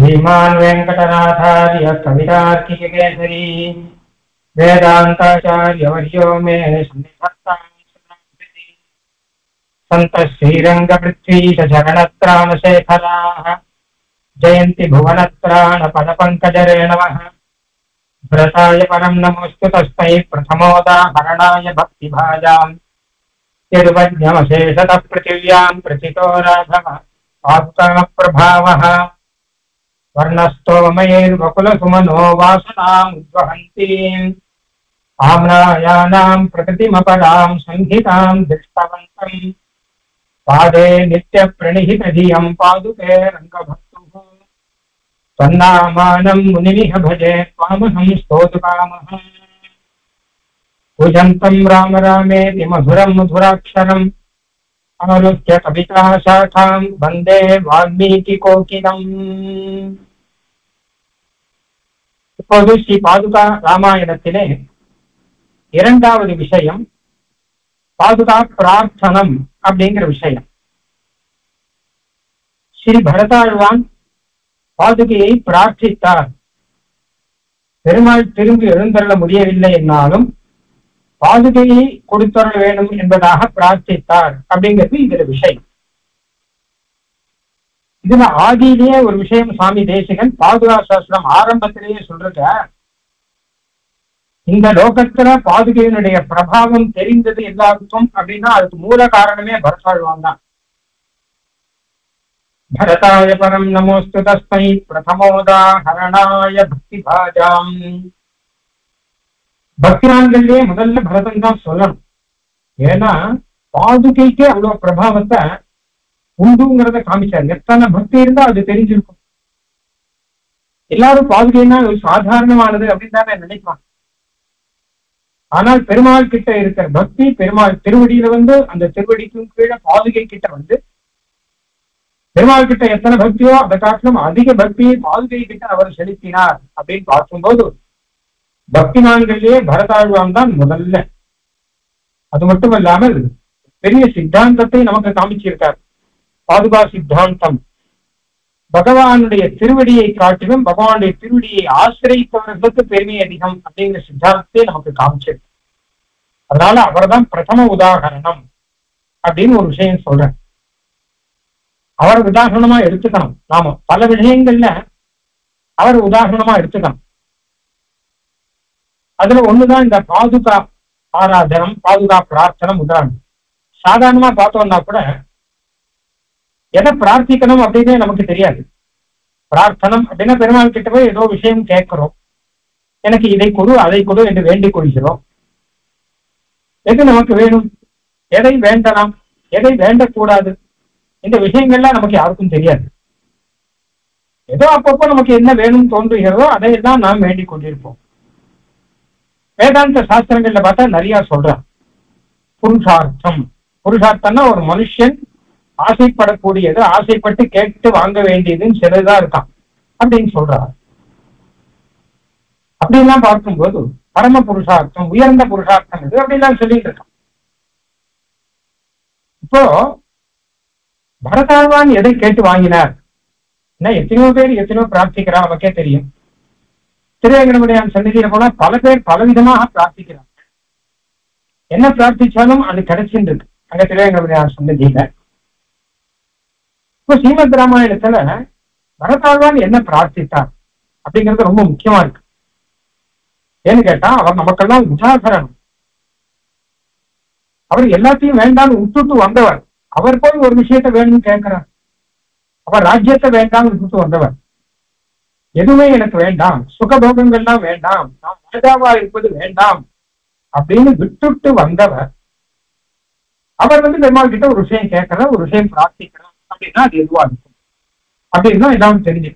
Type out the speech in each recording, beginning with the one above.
श्रीमान् वेङ्कटनाथार्य कवितार्किककेसरी वेदान्ताचार्यवर्यो मे सन्निधत्तां सदाहृदि। सन्तः श्रीरङ्गपृथ्वीशरणत्राणशेखराः जयन्ति भुवनत्राणपदपङ्कजरेणवः भरताय परं नमोऽस्तु तस्मै प्रथमोदाहरणाय भक्तिभाजाम् यदुपज्ञमशेषतः पृथिव्याम् प्रथितो राघव पादुकाप्रभावः वर्णस्तोमयैर्वकुलसुमनो वासनाम् उद्वहन्तीम् आम्नायानाम् प्रकृतिमपराम् संहिताम् दृष्टवन्तम् पादे नित्यप्रणिहितधियम् पादुके रङ्गभक्तुः त्वन्नामानम् मुनिमिह भजे त्वामहम् स्तोतुकामः पूजन्तम् राम रामेति मधुरम् मधुराक्षरम् ஆருக்கிய கவிதா சாகாம் வந்தே வால்மீகி கோகிலம் இப்போது ஸ்ரீ பாதுகா ராமாயணத்திலே இரண்டாவது விஷயம் பாதுகா பிரார்த்தனம் அப்படிங்கிற விஷயம் ஸ்ரீ பரதாழ்வான் பாதுகையை பிரார்த்தித்தார் பெருமாள் திரும்பி எழுந்தருள முடியவில்லை என்னாலும் பாதுகையை கொடுத்தருள வேண்டும் என்பதாக பிரார்த்தித்தார் அப்படிங்கிறது இதுல விஷயம் இதுல ஆதியிலேயே ஒரு விஷயம் சுவாமி தேசிகன் பாதுகா சாஸ்திரம் ஆரம்பத்திலேயே சொல்றத இந்த லோகத்துல பாதுகையினுடைய பிரபாவம் தெரிந்தது எல்லாருக்கும் அப்படின்னா அதுக்கு மூல காரணமே பரதாழ்வான் தான் பரதாய பரம் நமோஸ்து தஸ்மை பிரதமோதாஹரணாய பக்தி பாஜாம் பக்திரான்கள்லயே முதல்ல பரதன் தான் சொல்லணும் ஏன்னா பாதுகைக்கு அவ்வளவு பிரபாவத்தை உண்டுங்கிறத காமிச்சார் எத்தனை பக்தி இருந்தா அது தெரிஞ்சிருக்கும் எல்லாரும் பாதுகைன்னா ஒரு சாதாரணமானது அப்படின்னு தானே நினைப்பான் ஆனால் பெருமாள் கிட்ட இருக்கிற பக்தி பெருமாள் திருவடியில வந்து அந்த திருவடிக்கும் கீழே பாதுகை கிட்ட வந்து பெருமாள் கிட்ட எத்தனை பக்தியோ அதை காட்டிலும் அதிக பக்தியை பாதுகை கிட்ட அவர் செலுத்தினார் அப்படின்னு பார்க்கும்போது பக்திமான்களிலே பரதாழ்வான் தான் முதல்ல அது மட்டும் இல்லாமல் பெரிய சித்தாந்தத்தை நமக்கு காமிச்சிருக்கார் பாதுகா சித்தாந்தம் பகவானுடைய திருவடியை காட்டிலும் பகவானுடைய திருவடியை ஆசிரியப்பவர்களுக்கு பெருமை அதிகம் அப்படிங்கிற சித்தாந்தத்தை நமக்கு காமிச்சிருக்கு அதனால அவர்தான் பிரதம உதாகரணம் அப்படின்னு ஒரு விஷயம் சொல்றேன் அவரை உதாரணமா எடுத்துக்கணும் நாம பல விஷயங்கள்ல அவர் உதாரணமா எடுத்துக்கணும் அதுல ஒண்ணுதான் இந்த பாதுகா ஆராதனம் பாதுகா பிரார்த்தனம் உதாரணம் சாதாரணமா பார்த்தோம்னா கூட எதை பிரார்த்திக்கணும் அப்படின்னே நமக்கு தெரியாது பிரார்த்தனம் அப்படின்னா பெருமாள் கிட்ட போய் ஏதோ விஷயம் கேட்கிறோம் எனக்கு இதை கொடு அதை கொடு என்று வேண்டிக் கொள்கிறோம் எது நமக்கு வேணும் எதை வேண்டலாம் எதை வேண்டக்கூடாது இந்த விஷயங்கள்லாம் நமக்கு யாருக்கும் தெரியாது ஏதோ அப்பப்போ நமக்கு என்ன வேணும்னு தோன்றுகிறதோ அதையெல்லாம் நாம் வேண்டிக் கொண்டிருப்போம் வேதாந்த சாஸ்திரங்கள்ல பார்த்தா நிறைய சொல்றான் புருஷார்த்தம் புருஷார்த்தம்னா ஒரு மனுஷன் ஆசைப்படக்கூடியது ஆசைப்பட்டு கேட்டு வாங்க வேண்டியதுன்னு சிலதுதான் இருக்கான் அப்படின்னு சொல்றார் அப்படின்லாம் பார்க்கும்போது பரம புருஷார்த்தம் உயர்ந்த புருஷார்த்தம் இது அப்படிலாம் சொல்லிட்டு இருக்கான் இப்போ பரதாழ்வான் எதை கேட்டு வாங்கினார் என்ன எத்தனையோ பேர் எத்தனையோ பிரார்த்திக்கிறா நமக்கே தெரியும் திருவேங்கடமுடையான் சந்நிதியில போனா பல பேர் பலவிதமாக பிரார்த்திக்கிறாங்க என்ன பிரார்த்திச்சாலும் அது கிடைச்சுட்டு இருக்கு அங்க திருவேங்கடமுடையான் சந்நிதியில இப்போ ஸ்ரீமத் ராமாயணத்துல பரதாழ்வான் என்ன பிரார்த்தித்தார் அப்படிங்கிறது ரொம்ப முக்கியமா இருக்கு ஏன்னு கேட்டா அவர் நமக்கெல்லாம் உதாகரணம் அவர் எல்லாத்தையும் வேண்டாம்னு விட்டுட்டு வந்தவர் அவர் போய் ஒரு விஷயத்த வேணும்னு கேட்கிறார் அவர் ராஜ்யத்தை வேண்டாம்னு விட்டுட்டு வந்தவர் எதுவுமே எனக்கு வேண்டாம் சுகபோகங்கள்லாம் வேண்டாம் நான் ராஜாவா இருப்பது வேண்டாம் அப்படின்னு விட்டுட்டு வந்தவர் அவர் வந்து பெருமாள் கிட்ட ஒரு விஷயம் கேட்கற ஒரு விஷயம் பிரார்த்திக்கிறோம் அப்படின்னா அது எதுவா இருக்கும் அப்படின்னு தான் எல்லாம் தெரிஞ்சு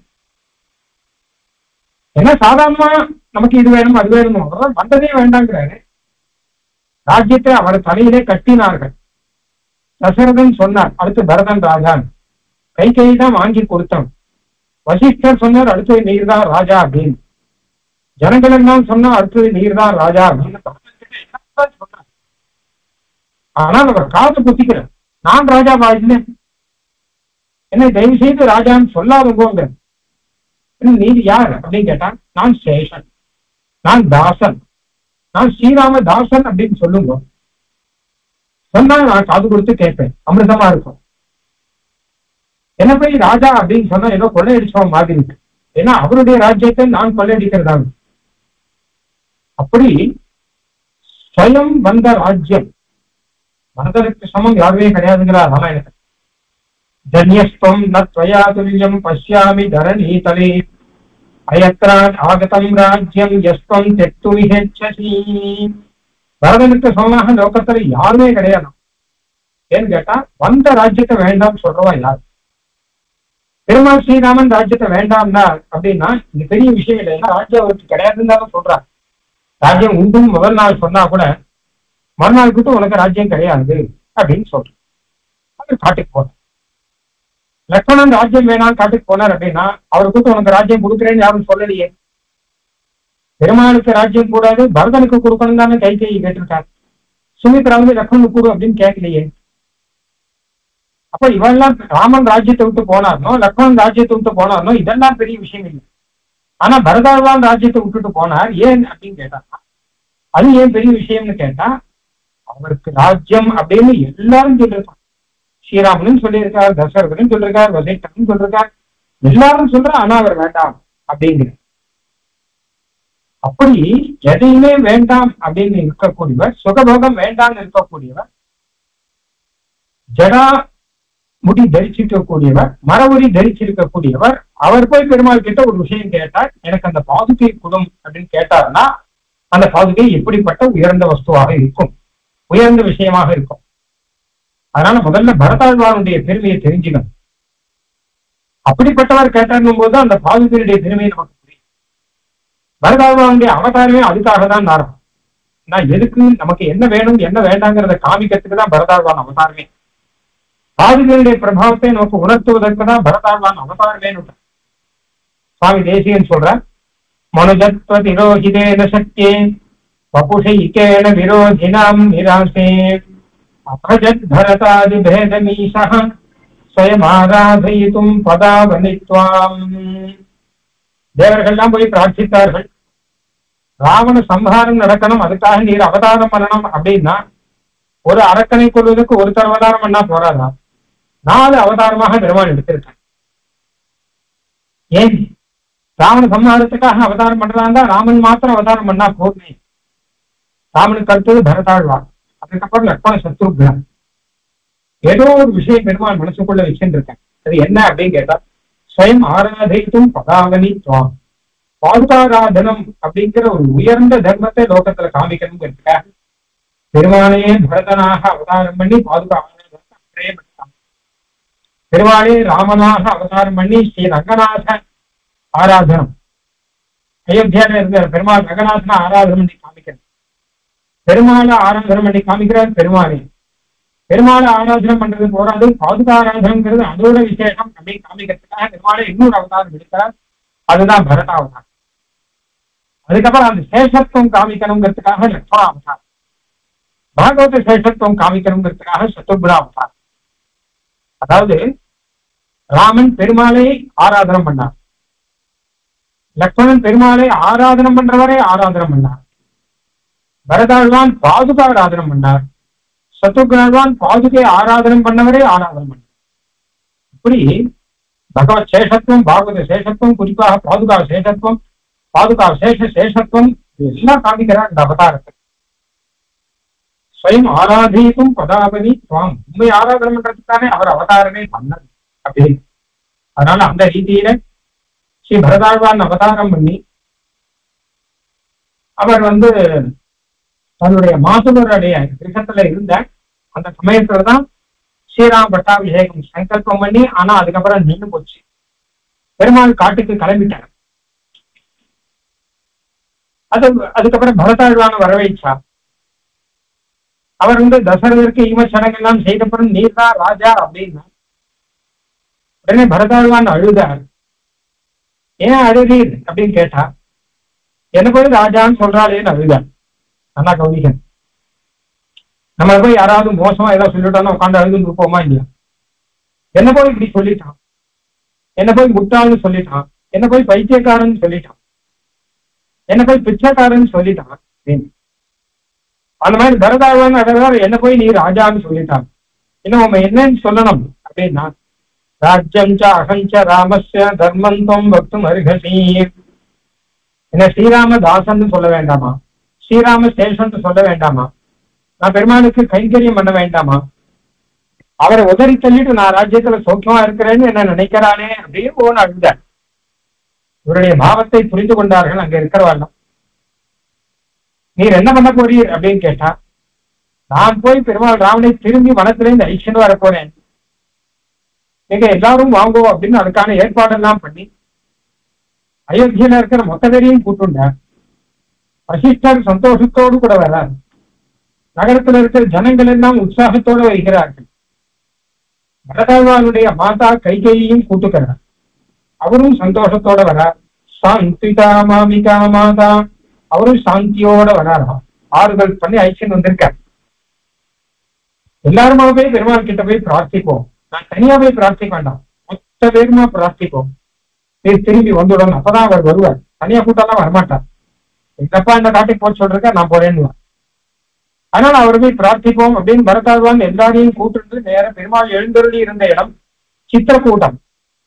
ஏன்னா சாதாரணமா நமக்கு இது வேணும் அது வேணும் அவர் வந்ததே வேண்டாங்கிறாரு ராஜ்யத்தை அவர் தலையிலே கட்டினார்கள் தசரதன் சொன்னார் அடுத்து பரதன் ராஜான் கை கை தான் வாங்கி கொடுத்தான் வசிஷ்டர் சொன்னார் அடுத்தது நீர் தான் ராஜா அப்படின்னு ஜனங்கள் எல்லாம் சொன்னா அடுத்தது நீர் தான் ராஜா அப்படின்னு சொன்னார் ஆனால் அவர் காது குத்திக்கிறார் நான் ராஜாவா இல்லை என்ன தயவு செய்து ராஜான்னு சொல்லாத போங்க இன்னும் நீதி யார் அப்படின்னு கேட்டா நான் சேஷன் நான் தாசன் நான் ஸ்ரீராம தாசன் அப்படின்னு சொல்லுங்க சொன்னா நான் காது கொடுத்து கேட்பேன் அமிர்தமா இருக்கும் என்ன போய் ராஜா அப்படின்னு சொன்னா ஏதோ கொள்ளையடிச்சவன் மாதிரி இருக்கு ஏன்னா அவருடைய ராஜ்யத்தை நான் கொள்ளையடிக்கிறதா அப்படி ஸ்வயம் வந்த ராஜ்யம் மனதனுக்கு சமம் யாருமே கிடையாதுங்கிறா ராமாயணத்தை ஜன்யஸ்வம் நத்வயா துல்லியம் பசியாமி தரணீதலே அயத்ரான் ஆகதம் ராஜ்யம் எஸ்வம் தெட்டு விஹெச்சசி பரதனுக்கு சமமாக லோகத்துல யாருமே கிடையாது ஏன்னு கேட்டா வந்த ராஜ்யத்தை வேண்டாம் சொல்றவா யார் பெருமாள் ஸ்ரீராமன் ராஜ்யத்தை வேண்டாம்னா அப்படின்னா இது பெரிய விஷயம் இல்லை ஏன்னா ராஜ்யம் அவருக்கு கிடையாதுன்னு தானே சொல்றார் ராஜ்யம் உண்டும் முதல் நாள் சொன்னா கூட மறுநாள் கிட்ட உனக்கு ராஜ்யம் கிடையாது அப்படின்னு சொல்றேன் அது காட்டுக்கு போனார் லக்ஷ்மணன் ராஜ்யம் வேணாம் காட்டுக்கு போனார் அப்படின்னா அவர் கூட்டு உனக்கு ராஜ்யம் கொடுக்குறேன்னு யாரும் சொல்லலையே பெருமாளுக்கு ராஜ்யம் கூடாது பரதனுக்கு கொடுக்கணும் தானே கை கை கேட்டிருக்காரு சுமித்ரா வந்து லக்ஷ்மணுக்கு கொடு அப்படின்னு கேட்கலையே அப்ப இவெல்லாம் ராமன் ராஜ்யத்தை விட்டு போனார்னோ லக்ஷ்மணன் ராஜ்யத்தை விட்டு போனார்னோ இதெல்லாம் பெரிய விஷயம் இல்லை ஆனா பரதாழ்வான் ராஜ்யத்தை விட்டுட்டு போனார் ஏன் அப்படின்னு கேட்டாங்க அது ஏன் பெரிய விஷயம்னு கேட்டா அவருக்கு ராஜ்யம் அப்படின்னு எல்லாரும் சொல்லிருக்காங்க ஸ்ரீராமனும் சொல்லியிருக்கார் தசரதனும் சொல்லியிருக்கார் வசிஷ்டனும் சொல்லியிருக்கார் எல்லாரும் சொல்றா ஆனா அவர் வேண்டாம் அப்படிங்கிற அப்படி எதையுமே வேண்டாம் அப்படின்னு இருக்கக்கூடியவர் சுகபோகம் வேண்டாம்னு இருக்கக்கூடியவர் ஜடா முடி தரிச்சிருக்கக்கூடியவர் மரபுரி தரிச்சிருக்கக்கூடியவர் அவர் போய் பெருமாள் கிட்ட ஒரு விஷயம் கேட்டார் எனக்கு அந்த பாதுகை குடும் அப்படின்னு கேட்டார்னா அந்த பாதுகை எப்படிப்பட்ட உயர்ந்த வஸ்துவாக இருக்கும் உயர்ந்த விஷயமாக இருக்கும் அதனால முதல்ல பரதாழ்வாருடைய பெருமையை தெரிஞ்சுக்கணும் அப்படிப்பட்டவர் கேட்டாருங்கும் போது அந்த பாதுகையுடைய பெருமையை நமக்கு புரியும் பரதாழ்வாருடைய அவதாரமே அதுக்காக தான் நாரம் நான் எதுக்கு நமக்கு என்ன வேணும் என்ன வேண்டாங்கிறத காமிக்கிறதுக்கு தான் பரதாழ்வான் அவதாரமே பாதுகளுடைய பிரபாவத்தை நமக்கு உணர்த்துவதற்கு தான் பரதாழ்வான் அவதாரமே சுவாமி தேசியன் சொல்ற மனுஜத்வ திரோஹிதேன சக்தியே வபுஷைகேன விரோதினாம் நிராசே அபஜத் பரதாதி பேதமீசः ஸ்வயம் ஆராதயித்தும் பதாவனித்வாம் தேவர்கள்லாம் போய் பிரார்த்தித்தார்கள் ராவண சம்ஹாரம் நடக்கணும் அதுக்காக நீர் அவதாரம் பண்ணணும் அப்படின்னா ஒரு அரக்கனை கொள்வதற்கு ஒரு அவதாரம் பண்ணா போறாதா நாலு அவதாரமாக பெருமாள் எடுத்திருக்காங்க ஏன் ராவண சம்ஹாரத்துக்காக அவதாரம் பண்றாங்க ராமன் மாத்திரம் அவதாரம் பண்ணா போதுமே ராமனுக்கு அடுத்தது பரதாழ்வார் அதுக்கப்புறம் லக்ஷ்மண சத்ருக்னன் ஏதோ ஒரு விஷயம் பெருமாள் மனசுக்குள்ள வச்சுருக்கேன் அது என்ன அப்படின்னு கேட்டா ஸ்வயம் ஆராதித்தும் பதாவனி துவாம் பாதுகாராதனம் அப்படிங்கிற ஒரு உயர்ந்த தர்மத்தை லோகத்துல காமிக்கணுங்கிறதுக்காக பெருமாளையே பரதனாக அவதாரம் பண்ணி பாதுகா ஆராதனத்தை அப்படியே பண்ணிட்டாங்க பெருமாளே ராமனாக அவதாரம் பண்ணி ஸ்ரீ ரங்கநாத ஆராதனம் அயோத்தியால இருந்த பெருமாள் ரங்கநாதன ஆராதனம் பண்ணி காமிக்கிறது பெருமாளை ஆராதனம் பண்ணி காமிக்கிறார் பெருமாளே பெருமாளை ஆராதனம் பண்றது போறாது பாதுகா ஆராதனங்கிறது அதோட விசேஷம் அப்படின்னு காமிக்கிறதுக்காக பெருமாளை இன்னொரு அவதாரம் எடுக்கிறார் அதுதான் பரத அவதாரம் அதுக்கப்புறம் அந்த சேஷத்துவம் காமிக்கணுங்கிறதுக்காக லட்சண அவதாரம் பாகவத சேஷத்துவம் காமிக்கணுங்கிறதுக்காக சத்துகுண அவதாரம் அதாவது ராமன் பெருமாளை ஆராதனம் பண்ணார் லக்ஷ்மணன் பெருமாளை ஆராதனம் பண்றவரை ஆராதனம் பண்ணார் பரதாழ்வான் பாதுகா ஆராதனம் பண்ணார் சத்ருகனாழ்வான் பாதுகை ஆராதனம் பண்ணவரே ஆராதனம் பண்ணார் இப்படி பகவத் சேஷத்துவம் பாகவத சேஷத்துவம் குறிப்பாக பாதுகா சேஷத்துவம் பாதுகா சேஷ சேஷத்துவம் இது எல்லாம் காமிக்கிறார் இந்த அவதாரத்தை ஸ்வயம் ஆராதித்தும் பதாவதி துவாம் உண்மை ஆராதனம் பண்றதுக்கானே அவர் அவதாரமே பண்ணது அப்படின்னு அதனால அந்த ரீதியில ஸ்ரீ பரதாழ்வான் அவதாரம் பண்ணி அவர் வந்து தன்னுடைய மாசுலருடைய கிரகத்துல இருந்த அந்த சமயத்துலதான் ஸ்ரீராம் பட்டாபிஷேகம் சங்கல்பம் பண்ணி ஆனா அதுக்கப்புறம் நின்று போச்சு பெருமாள் காட்டுக்கு கிளம்பிட்டார் அது அதுக்கப்புறம் பரதாழ்வான வரவேற்றா அவர் வந்து தசரதற்கு ஈமச்சடங்கெல்லாம் செய்தப்புறம் நீர்தான் ராஜா அப்படின்னா உடனே பரதாழ்வான் அழுதார் ஏன் அழுதீர் அப்படின்னு கேட்டா என்ன போய் ராஜான்னு சொல்றாளேன்னு அழுதார் நல்லா கவனிக்கணும் நம்ம போய் யாராவது மோசமா ஏதாவது சொல்லிட்டோம்னா உட்காந்து அழுதுன்னு இருப்போமா இல்லையா என்ன போய் இப்படி சொல்லிட்டான் என்ன போய் முட்டாள்னு சொல்லிட்டான் என்ன போய் பைத்தியக்காரன் சொல்லிட்டான் என்ன போய் பிச்சைக்காரன் சொல்லிட்டான் அப்படின்னு. அந்த மாதிரி பரதாழ்வான் அதாவது என்ன போய் நீ ராஜான்னு சொல்லிட்டான் இன்னும் நம்ம என்னன்னு சொல்லணும் அப்படின்னா ராஜ்யம் ச அகஞ்ச ராமஸ்ய தர்மந்தம் பக்தும் அருகசி என்ன ஸ்ரீராம தாசன் சொல்ல வேண்டாமா ஸ்ரீராம சேஷன் சொல்ல வேண்டாமா நான் பெருமாளுக்கு கைங்கரியம் பண்ண வேண்டாமா அவரை உதறி தள்ளிட்டு நான் ராஜ்யத்துல சௌக்கியமா இருக்கிறேன்னு என்ன நினைக்கிறானே அப்படின்னு ஓன் அழுத இவருடைய பாவத்தை புரிந்து கொண்டார்கள் அங்க இருக்கிறவாள் நீர் என்ன பண்ண போறீர் அப்படின்னு கேட்டா நான் போய் பெருமாள் ராமனை திரும்பி வனத்திலிருந்து அழிச்சுன்னு வர போறேன் நீங்க எல்லாரும் வாங்கோ அப்படின்னு அதுக்கான ஏற்பாடெல்லாம் பண்ணி அயோத்தியில இருக்கிற மொத்த பேரையும் கூட்டுண்டார் வசிஷ்டர் சந்தோஷத்தோடு கூட வரார் நகரத்தில் இருக்கிற ஜனங்கள் எல்லாம் உற்சாகத்தோடு வருகிறார்கள் பரதாழ்வானுடைய மாதா கைகையையும் கூட்டுக்கிறார் அவரும் சந்தோஷத்தோட வரார் சாந்திதா மாமிகா மாதா அவரும் சாந்தியோட வராராம் ஆறுதல் பண்ணி ஐக்கியம் வந்திருக்கார் எல்லாருமா போய் பெருமாள் கிட்ட போய் பிரார்த்திப்போம் நான் தனியா போய் பிரார்த்திக்க வேண்டாம் மொத்த பேருமா பிரார்த்திப்போம் நீர் திரும்பி வந்துடணும் அப்பதான் அவர் வருவார் தனியா கூட்டம்லாம் வரமாட்டார் எங்க அப்பா இந்த காட்டுக்கு போக சொல்றக்க நான் போறேன்னு அதனால அவர் போய் பிரார்த்திப்போம் அப்படின்னு பரதாழ்வான் எல்லாரையும் கூட்டிட்டு நேர பெருமாள் எழுந்தருளி இருந்த இடம் சித்திரக்கூட்டம்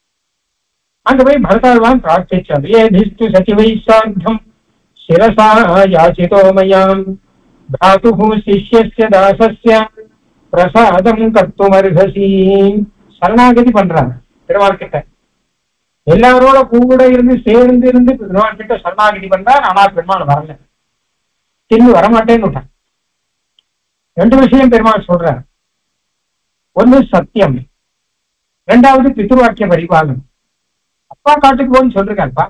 அங்க போய் பரதாழ்வான் பிரார்த்திச்சார் ஏ திஷ்டு சச்சிவை சார்த்தம் சிரசா யாசிதோ மயாம் தாத்து சிஷ்யஸ்ய தாசஸ்ய பிரசாதம் கத்துமர்ஹசி சரணாகதி பண்றாங்க பெருமாள் கிட்ட எல்லாரோட கூட இருந்து சேர்ந்து இருந்து பெருமாள் கிட்ட சரணாகதி பண்றார் ஆனா பெருமாள் வரல திரும்பி வரமாட்டேன்னு விட்டான் ரெண்டு விஷயம் பெருமாள் சொல்றார் ஒண்ணு சத்தியம் ரெண்டாவது பித்ருவாக்கிய பரிபாலனம் அப்பா காட்டுக்கு போன்னு சொல்றாருப்பா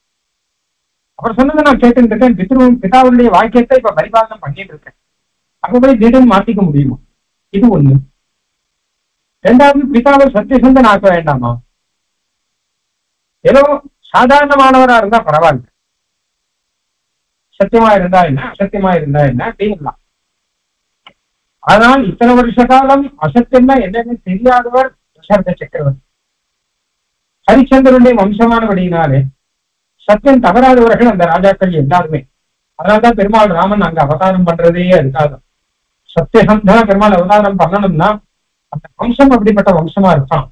அவர் சொன்னதை நான் கேட்டுட்டு இருக்கேன் பித்ரு பிதாவுடைய வாக்கியத்தை இப்ப பரிபாலனம் பண்ணிட்டு இருக்கேன் அப்ப போய் திடீர்னு மாத்திக்க முடியுமா இது ஒண்ணு ரெண்டாவது பிதாவை சத்தியசந்தன் ஆக்க வேண்டாமா ஏதோ சாதாரணமானவரா இருந்தா பரவாயில்ல சத்தியமா இருந்தா என்ன அசத்தியமா இருந்தா என்ன அப்படின்லாம் ஆனால் இத்தனை வருஷ காலம் அசத்தியம்னா என்னன்னு தெரியாதவர் தசரத சக்கரவர்த்தி ஹரிச்சந்திரனுடைய வம்சமானபடியினாலே சத்தியம் தவறாதவர்கள் அந்த ராஜாக்கள் எல்லாருமே அதனால்தான் பெருமாள் ராமன் அங்க அவதாரம் பண்றதே அதுக்காக சத்தியசந்தா பெருமாள் அவதாரம் பண்ணணும்னா அந்த வம்சம் அப்படிப்பட்ட வம்சமா இருக்கான்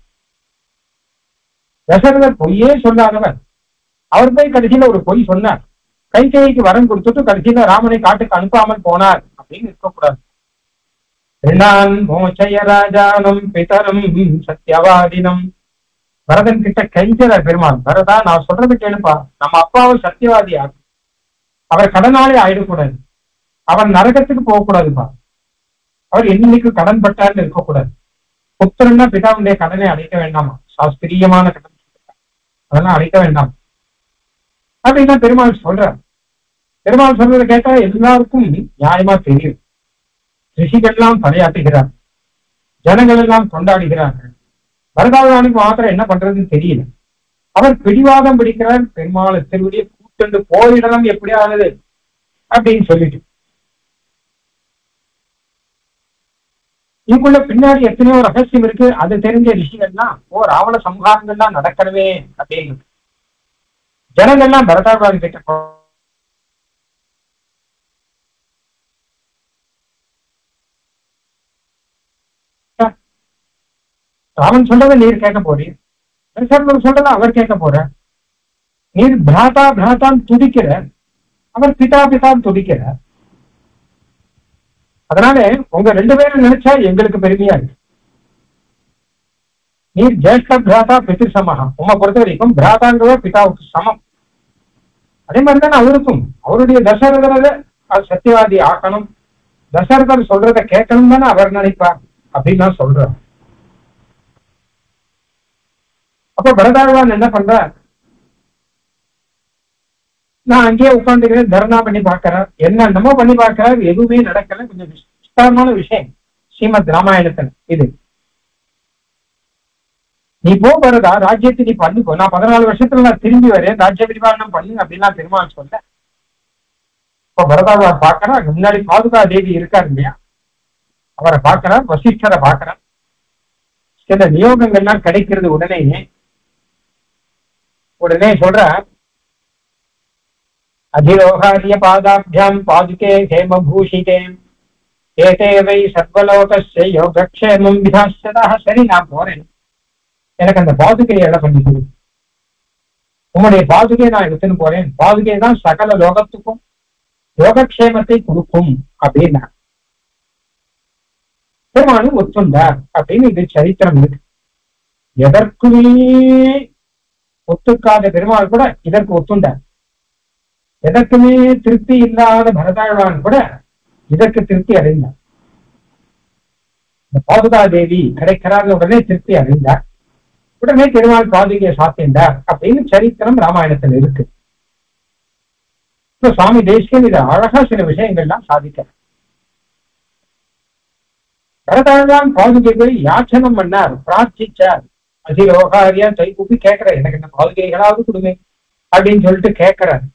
தசரதர் பொய்யே சொல்லாதவர் அவர் போய் கடைசியில ஒரு பொய் சொன்னார் கைகைக்கு வரம் கொடுத்துட்டு கடைசியில ராமனை காட்டுக்கு அனுப்பாமல் போனார் அப்படின்னு இருக்கக்கூடாது ரிணான் மோச்சய ராஜானம் பிதரம் சத்தியவாதினம் பரதன் கிட்ட கைஞ்சர் பெருமாள் பரதா நான் சொல்றது கேளுப்பா நம்ம அப்பாவை சத்தியவாதி ஆகும் அவர் கடனாளி ஆயிடக்கூடாது அவர் நரகத்துக்கு போகக்கூடாதுப்பா அவர் என்னைக்கு கடன் பட்டார்னு இருக்கக்கூடாது புத்திரன்னா பிதாவுடைய கடனை அடைக்க வேண்டாமா சாஸ்திரியமான கடன் அதெல்லாம் அடைக்க வேண்டாம் அப்படின்னா பெருமாள் சொல்றார் பெருமாள் சொல்றதை கேட்டா எல்லாருக்கும் நியாயமா தெரியும் ரிஷிகள்லாம் தலையாட்டுகிறார் ஜனங்கள் எல்லாம் கொண்டாடுகிறார்கள் வரதாழ்வானுக்கு மாத்திரம் என்ன பண்றதுன்னு தெரியல அவர் பிடிவாதம் பிடிக்கிறார் பெருமாள் திருவடியை கூட்டு போயிடலாம் எப்படி ஆனது அப்படின்னு சொல்லிட்டு இதுக்குள்ள பின்னாடி எத்தனையோ ரகசியம் இருக்கு அது தெரிஞ்ச ரிஷிகள்லாம் ஓ ராவண சம்ஹாரங்கள்லாம் நடக்கணுமே அப்படின்னு ஜனங்கள்லாம் பரதாழ்வான் கிட்ட போ- ராமன் சொல்றதை நீர் கேட்க போறீர் தசரதர் சொல்றதை அவர் கேட்க போற நீர் பிராதா பிராதான் துடிக்கிற அவர் பிதா பிதான் துடிக்கிறார் அதனால உங்க ரெண்டு பேரும் நினைச்சா எங்களுக்கு பெருமையா இருக்கு நீர் ஜேஷ்ட பிராதா பிதிரு சமகம் உங்களை பொறுத்த வரைக்கும் பிராதாங்கிறவர் பிதாவுக்கு சமம் அதே மாதிரி தானே அவருக்கும் அவருடைய தசரதரை அது சத்தியவாதி ஆக்கணும் தசரதர் சொல்றதை கேட்கணும் தானே அவர் நினைப்பார் அப்படின்னு தான் சொல்றார் அப்ப பரதாழ்வான் என்ன பண்றார் நான் அங்கேயே உட்காந்துக்கிறேன் தர்ணா பண்ணி பார்க்கிறார் என்ன என்னமோ பண்ணி பார்க்கிறார் எதுவுமே நடக்கல கொஞ்சம் விஸ்தாரமான விஷயம் ஸ்ரீமத் ராமாயணத்துல இது நீ போ பரதா ராஜ்யத்தை நீ பண்ணிக்கோ நான் பதினாலு வருஷத்துல நான் திரும்பி வரேன் ராஜ்ய பரிபாலனம் பண்ணு அப்படின்னா பெருமாள் சொல்ல இப்ப பரதாழ்வார் பார்க்கறா அங்க முன்னாடி பாதுகா தேவி இருக்காரு இல்லையா அவரை பார்க்கிறார் வசிஷ்டரை பார்க்கிறார் சில நியோகங்கள்லாம் கிடைக்கிறது உடனே உடனே சொல்ற அதிரோகாரிய பாதாபியாம் பாதுகே ஹேமபூஷிதே ஏதே வை சர்வலோகஸ்ய யோகக்ஷேமம் விதாசதா சரி நான் போறேன் எனக்கு அந்த பாதுகையை இடம் பண்ணி கொடு உங்களுடைய பாதுகையை நான் எடுத்துன்னு போறேன் பாதுகை தான் சகல லோகத்துக்கும் யோகக்ஷேமத்தை கொடுக்கும் அப்படின்னா பெருமானும் ஒத்துண்டார் அப்படின்னு இது சரித்திரம் இருக்கு எதற்குமே ஒத்துக்காத பெருமாள் கூட இதற்கு ஒத்துண்டார் எதற்குமே திருப்தி இல்லாத பரதாழ்வான் கூட இதற்கு திருப்தி அடைந்தார் இந்த பாதுகா தேவி கிடைக்கிறாத உடனே திருப்தி அடைந்தார் உடனே பெருமாள் பாதுகையை சாத்திண்டார் அப்படின்னு சரித்திரம் ராமாயணத்தில் இருக்கு இப்ப சுவாமி தேசியம் இது அழகா சில விஷயங்கள்லாம் சாதிக்கிறார் பரதாழ்வான் பாதுகை போய் யாச்சனம் பண்ணார் பிரார்த்திச்சார் அதிலோகாரியா கை கூப்பி கேட்கிறார் எனக்கு இந்த பாதுகைகளாவது கொடுங்க அப்படின்னு சொல்லிட்டு கேட்கிறார்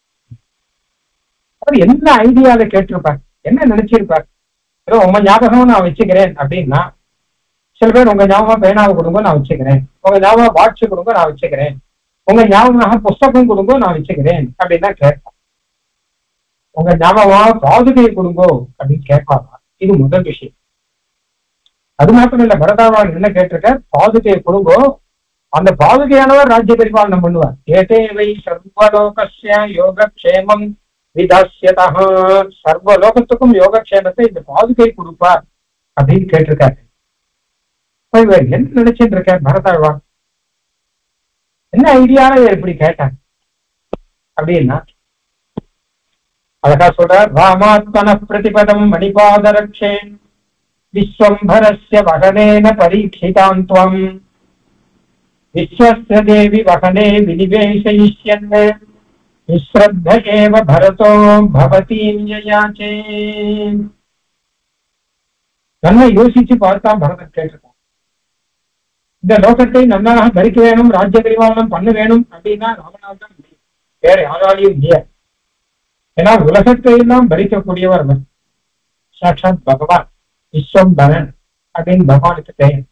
அவர் என்ன ஐடியால கேட்டிருப்பார் என்ன நினைச்சிருப்பார் ஏதோ உங்க ஞாபகம் நான் வச்சுக்கிறேன் அப்படின்னா சில பேர் உங்க ஞாபகம் பேனாவை கொடுங்க நான் வச்சுக்கிறேன் உங்க ஞாபகம் வாட்ச் கொடுங்க நான் வச்சுக்கிறேன் உங்க ஞாபகமாக புஸ்தகம் கொடுங்க நான் வச்சுக்கிறேன் அப்படின்னா கேட்பான் உங்க ஞாபகமாக பாதுகையை கொடுங்கோ அப்படின்னு கேட்பாங்க இது முதல் விஷயம் அது மாத்திரம் இல்ல பரதாவான் என்ன கேட்டிருக்க பாதுகையை கொடுங்கோ அந்த பாதுகையானவர் ராஜ்ய பரிபாலனம் பண்ணுவார் ஏதேவை சர்வலோகஸ்ய யோகக்ஷேமம் விதாசியதா சர்வ லோகத்துக்கும் யோகக்ஷேமத்தை இந்த பாதுகை கொடுப்பார் அப்படின்னு கேட்டிருக்காரு இப்ப இவர் என்ன நினைச்சிட்டு இருக்கார் பரதாழ்வான் என்ன ஐடியால இவர் இப்படி கேட்டார் அப்படின்னா அழகா சொல்றார் ராமாத்மன பிரதிபதம் மணிபாதரக்ஷேன் விஸ்வம்பரஸ்ய வகனேன பரீட்சிதாம் துவம் விஸ்வஸ்ய தேவி வகனே வினிவேஷயிஷ்யன் விஸ்ரத்த ஏவ பரதோ பவதீம் யயாச்சே நல்லா யோசிச்சு பார்த்தா பரதன் கேட்டிருக்கான் இந்த லோகத்தை நன்றாக தரிக்க வேணும் ராஜ்ய பரிபாலனம் பண்ண வேணும் அப்படின்னா ராமனால் தான் முடியும் வேற யாராலையும் முடியாது ஏன்னா உலகத்தை எல்லாம் பரிக்கக்கூடியவர் அவர் சாட்சாத் பகவான் விஸ்வம்பரன் அப்படின்னு பகவானுக்கு பெயர்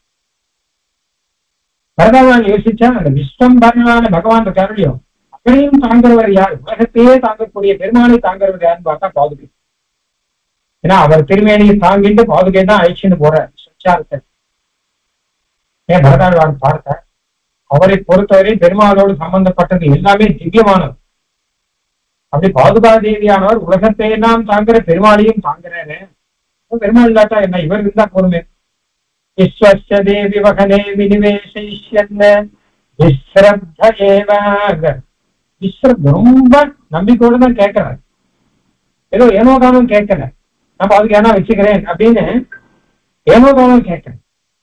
பரதவான் யோசிச்சா அந்த விஸ்வம்பரனான பகவான் இருக்காருலையோ அவரையும் தாங்குறவர் யார் உலகத்தையே தாங்கக்கூடிய பெருமானை தாங்குறவர் யாருன்னு பார்த்தா பாதுகை ஏன்னா அவர் திருமேனியை தாங்கிட்டு பாதுகை தான் அழிச்சுன்னு போற சச்சாரத்தை ஏன் பரதாழ்வான் பார்த்த அவரை பொறுத்தவரை பெருமாளோடு சம்பந்தப்பட்டது எல்லாமே திவ்யமானது அப்படி பாதுகா தேவியானவர் உலகத்தை எல்லாம் தாங்குற பெருமாளையும் தாங்குறாரு பெருமாள் இல்லாட்டா என்ன இவர் இருந்தா போருமே விஸ்வஸ்ய தேவி வகனே வினிவேஷயிஷ்யன் விஸ்ரத்த ஏவ விஸ்ரத் ரொம்ப நம்பிக்கையோட தான் கேட்கிறார் ஏதோ ஏனோ தானும் கேட்கல நம்ம அதுக்கு ஏன்னா வச்சுக்கிறேன் அப்படின்னு ஏனோ தானும் கேட்கிறேன்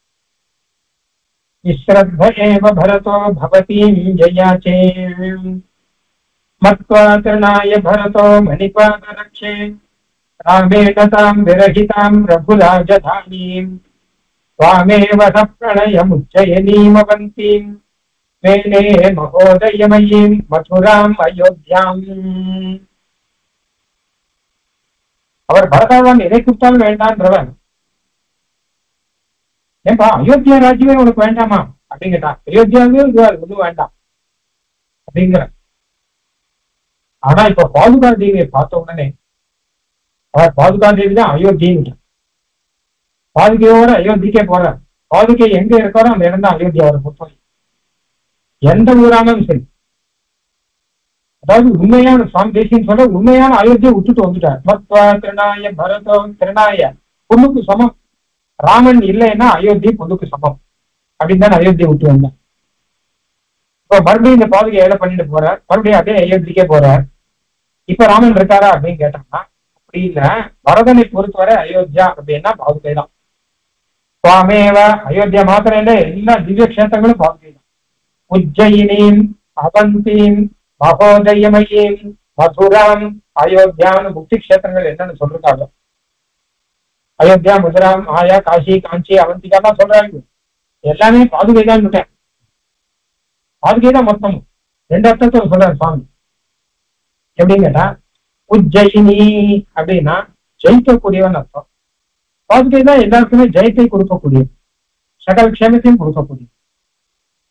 விஸ்ரத்த ஏவ பரதோ பவதீம் ஜயாச்சே மத்வா திருநாய பரதோ மணிபாதரக்ஷே ராமேண தாம் விரகிதாம் ரகுராஜதானீம் त्वामेव स प्रणयमुच्चयनीमवन्तीम् मेने महोदयमयीम् मथुराम् अयोध्याम् அவர் பரதாவான் எதை கொடுத்தாலும் வேண்டான்றவன் ஏன்பா அயோத்தியா ராஜ்யமே உனக்கு வேண்டாமா அப்படின்னு கேட்டான் அயோத்தியாவே இதுவாரு ஒண்ணும் வேண்டாம் அப்படிங்கிற ஆனா இப்ப பாதுகா தேவியை பார்த்த உடனே அவர் பாதுகா தேவி தான் அயோத்தின்னு பாதுகையோட அயோத்திக்கே போறார் பாதுகை எங்க இருக்காரோ அந்த இடம் தான் அயோத்தியா அவரை பொறுத்தவரை எந்த ஊரானாலும் சரி அதாவது உண்மையான சுவாமி தேசியம் சொல்ல உண்மையான அயோத்தியை விட்டுட்டு வந்துட்டார் மத்வா திருநாய பரதோ திருநாய பொண்ணுக்கு சமம் ராமன் இல்லைன்னா அயோத்தி பொண்ணுக்கு சமம் அப்படின்னு தான் அயோத்தியை விட்டு வந்தேன் இப்போ மறுபடியும் இந்த பாதுகை ஏழை பண்ணிட்டு போறார் மறுபடியும் அதே அயோத்திக்கே போறார் இப்ப ராமன் இருக்காரா அப்படின்னு கேட்டாங்கன்னா அப்படி இல்ல பரதனை பொறுத்தவரை அயோத்தியா அப்படின்னா பாதுகை தான் சுவாமேவ அயோத்தியா மாத்திரம் இல்ல எல்லா திவ்ய கஷேத்திரங்களும் பாதுகை தான் உஜ்ஜயினீம் அவந்தீம் மகோதயமயீம் மதுராம் அயோத்தியான்னு முக்தி கஷேத்திரங்கள் என்னன்னு சொல்றாங்க அயோத்தியா மதுராம் ஆயா காசி காஞ்சி அவந்திகாலாம் சொல்றாங்க எல்லாமே பாதுகை தான் விட்டேன் பாதுகை தான் மொத்தம் ரெண்டு அர்த்தத்தில் சொல்றாரு சுவாமி எப்படின்னு கேட்டா உஜ்ஜயினி அப்படின்னா ஜெயிக்கக்கூடியவன் அர்த்தம் பாதுகை தான் எல்லாருக்குமே ஜெயத்தை கொடுக்கக்கூடியது சகல க்ஷேமத்தையும் கொடுக்கக்கூடியது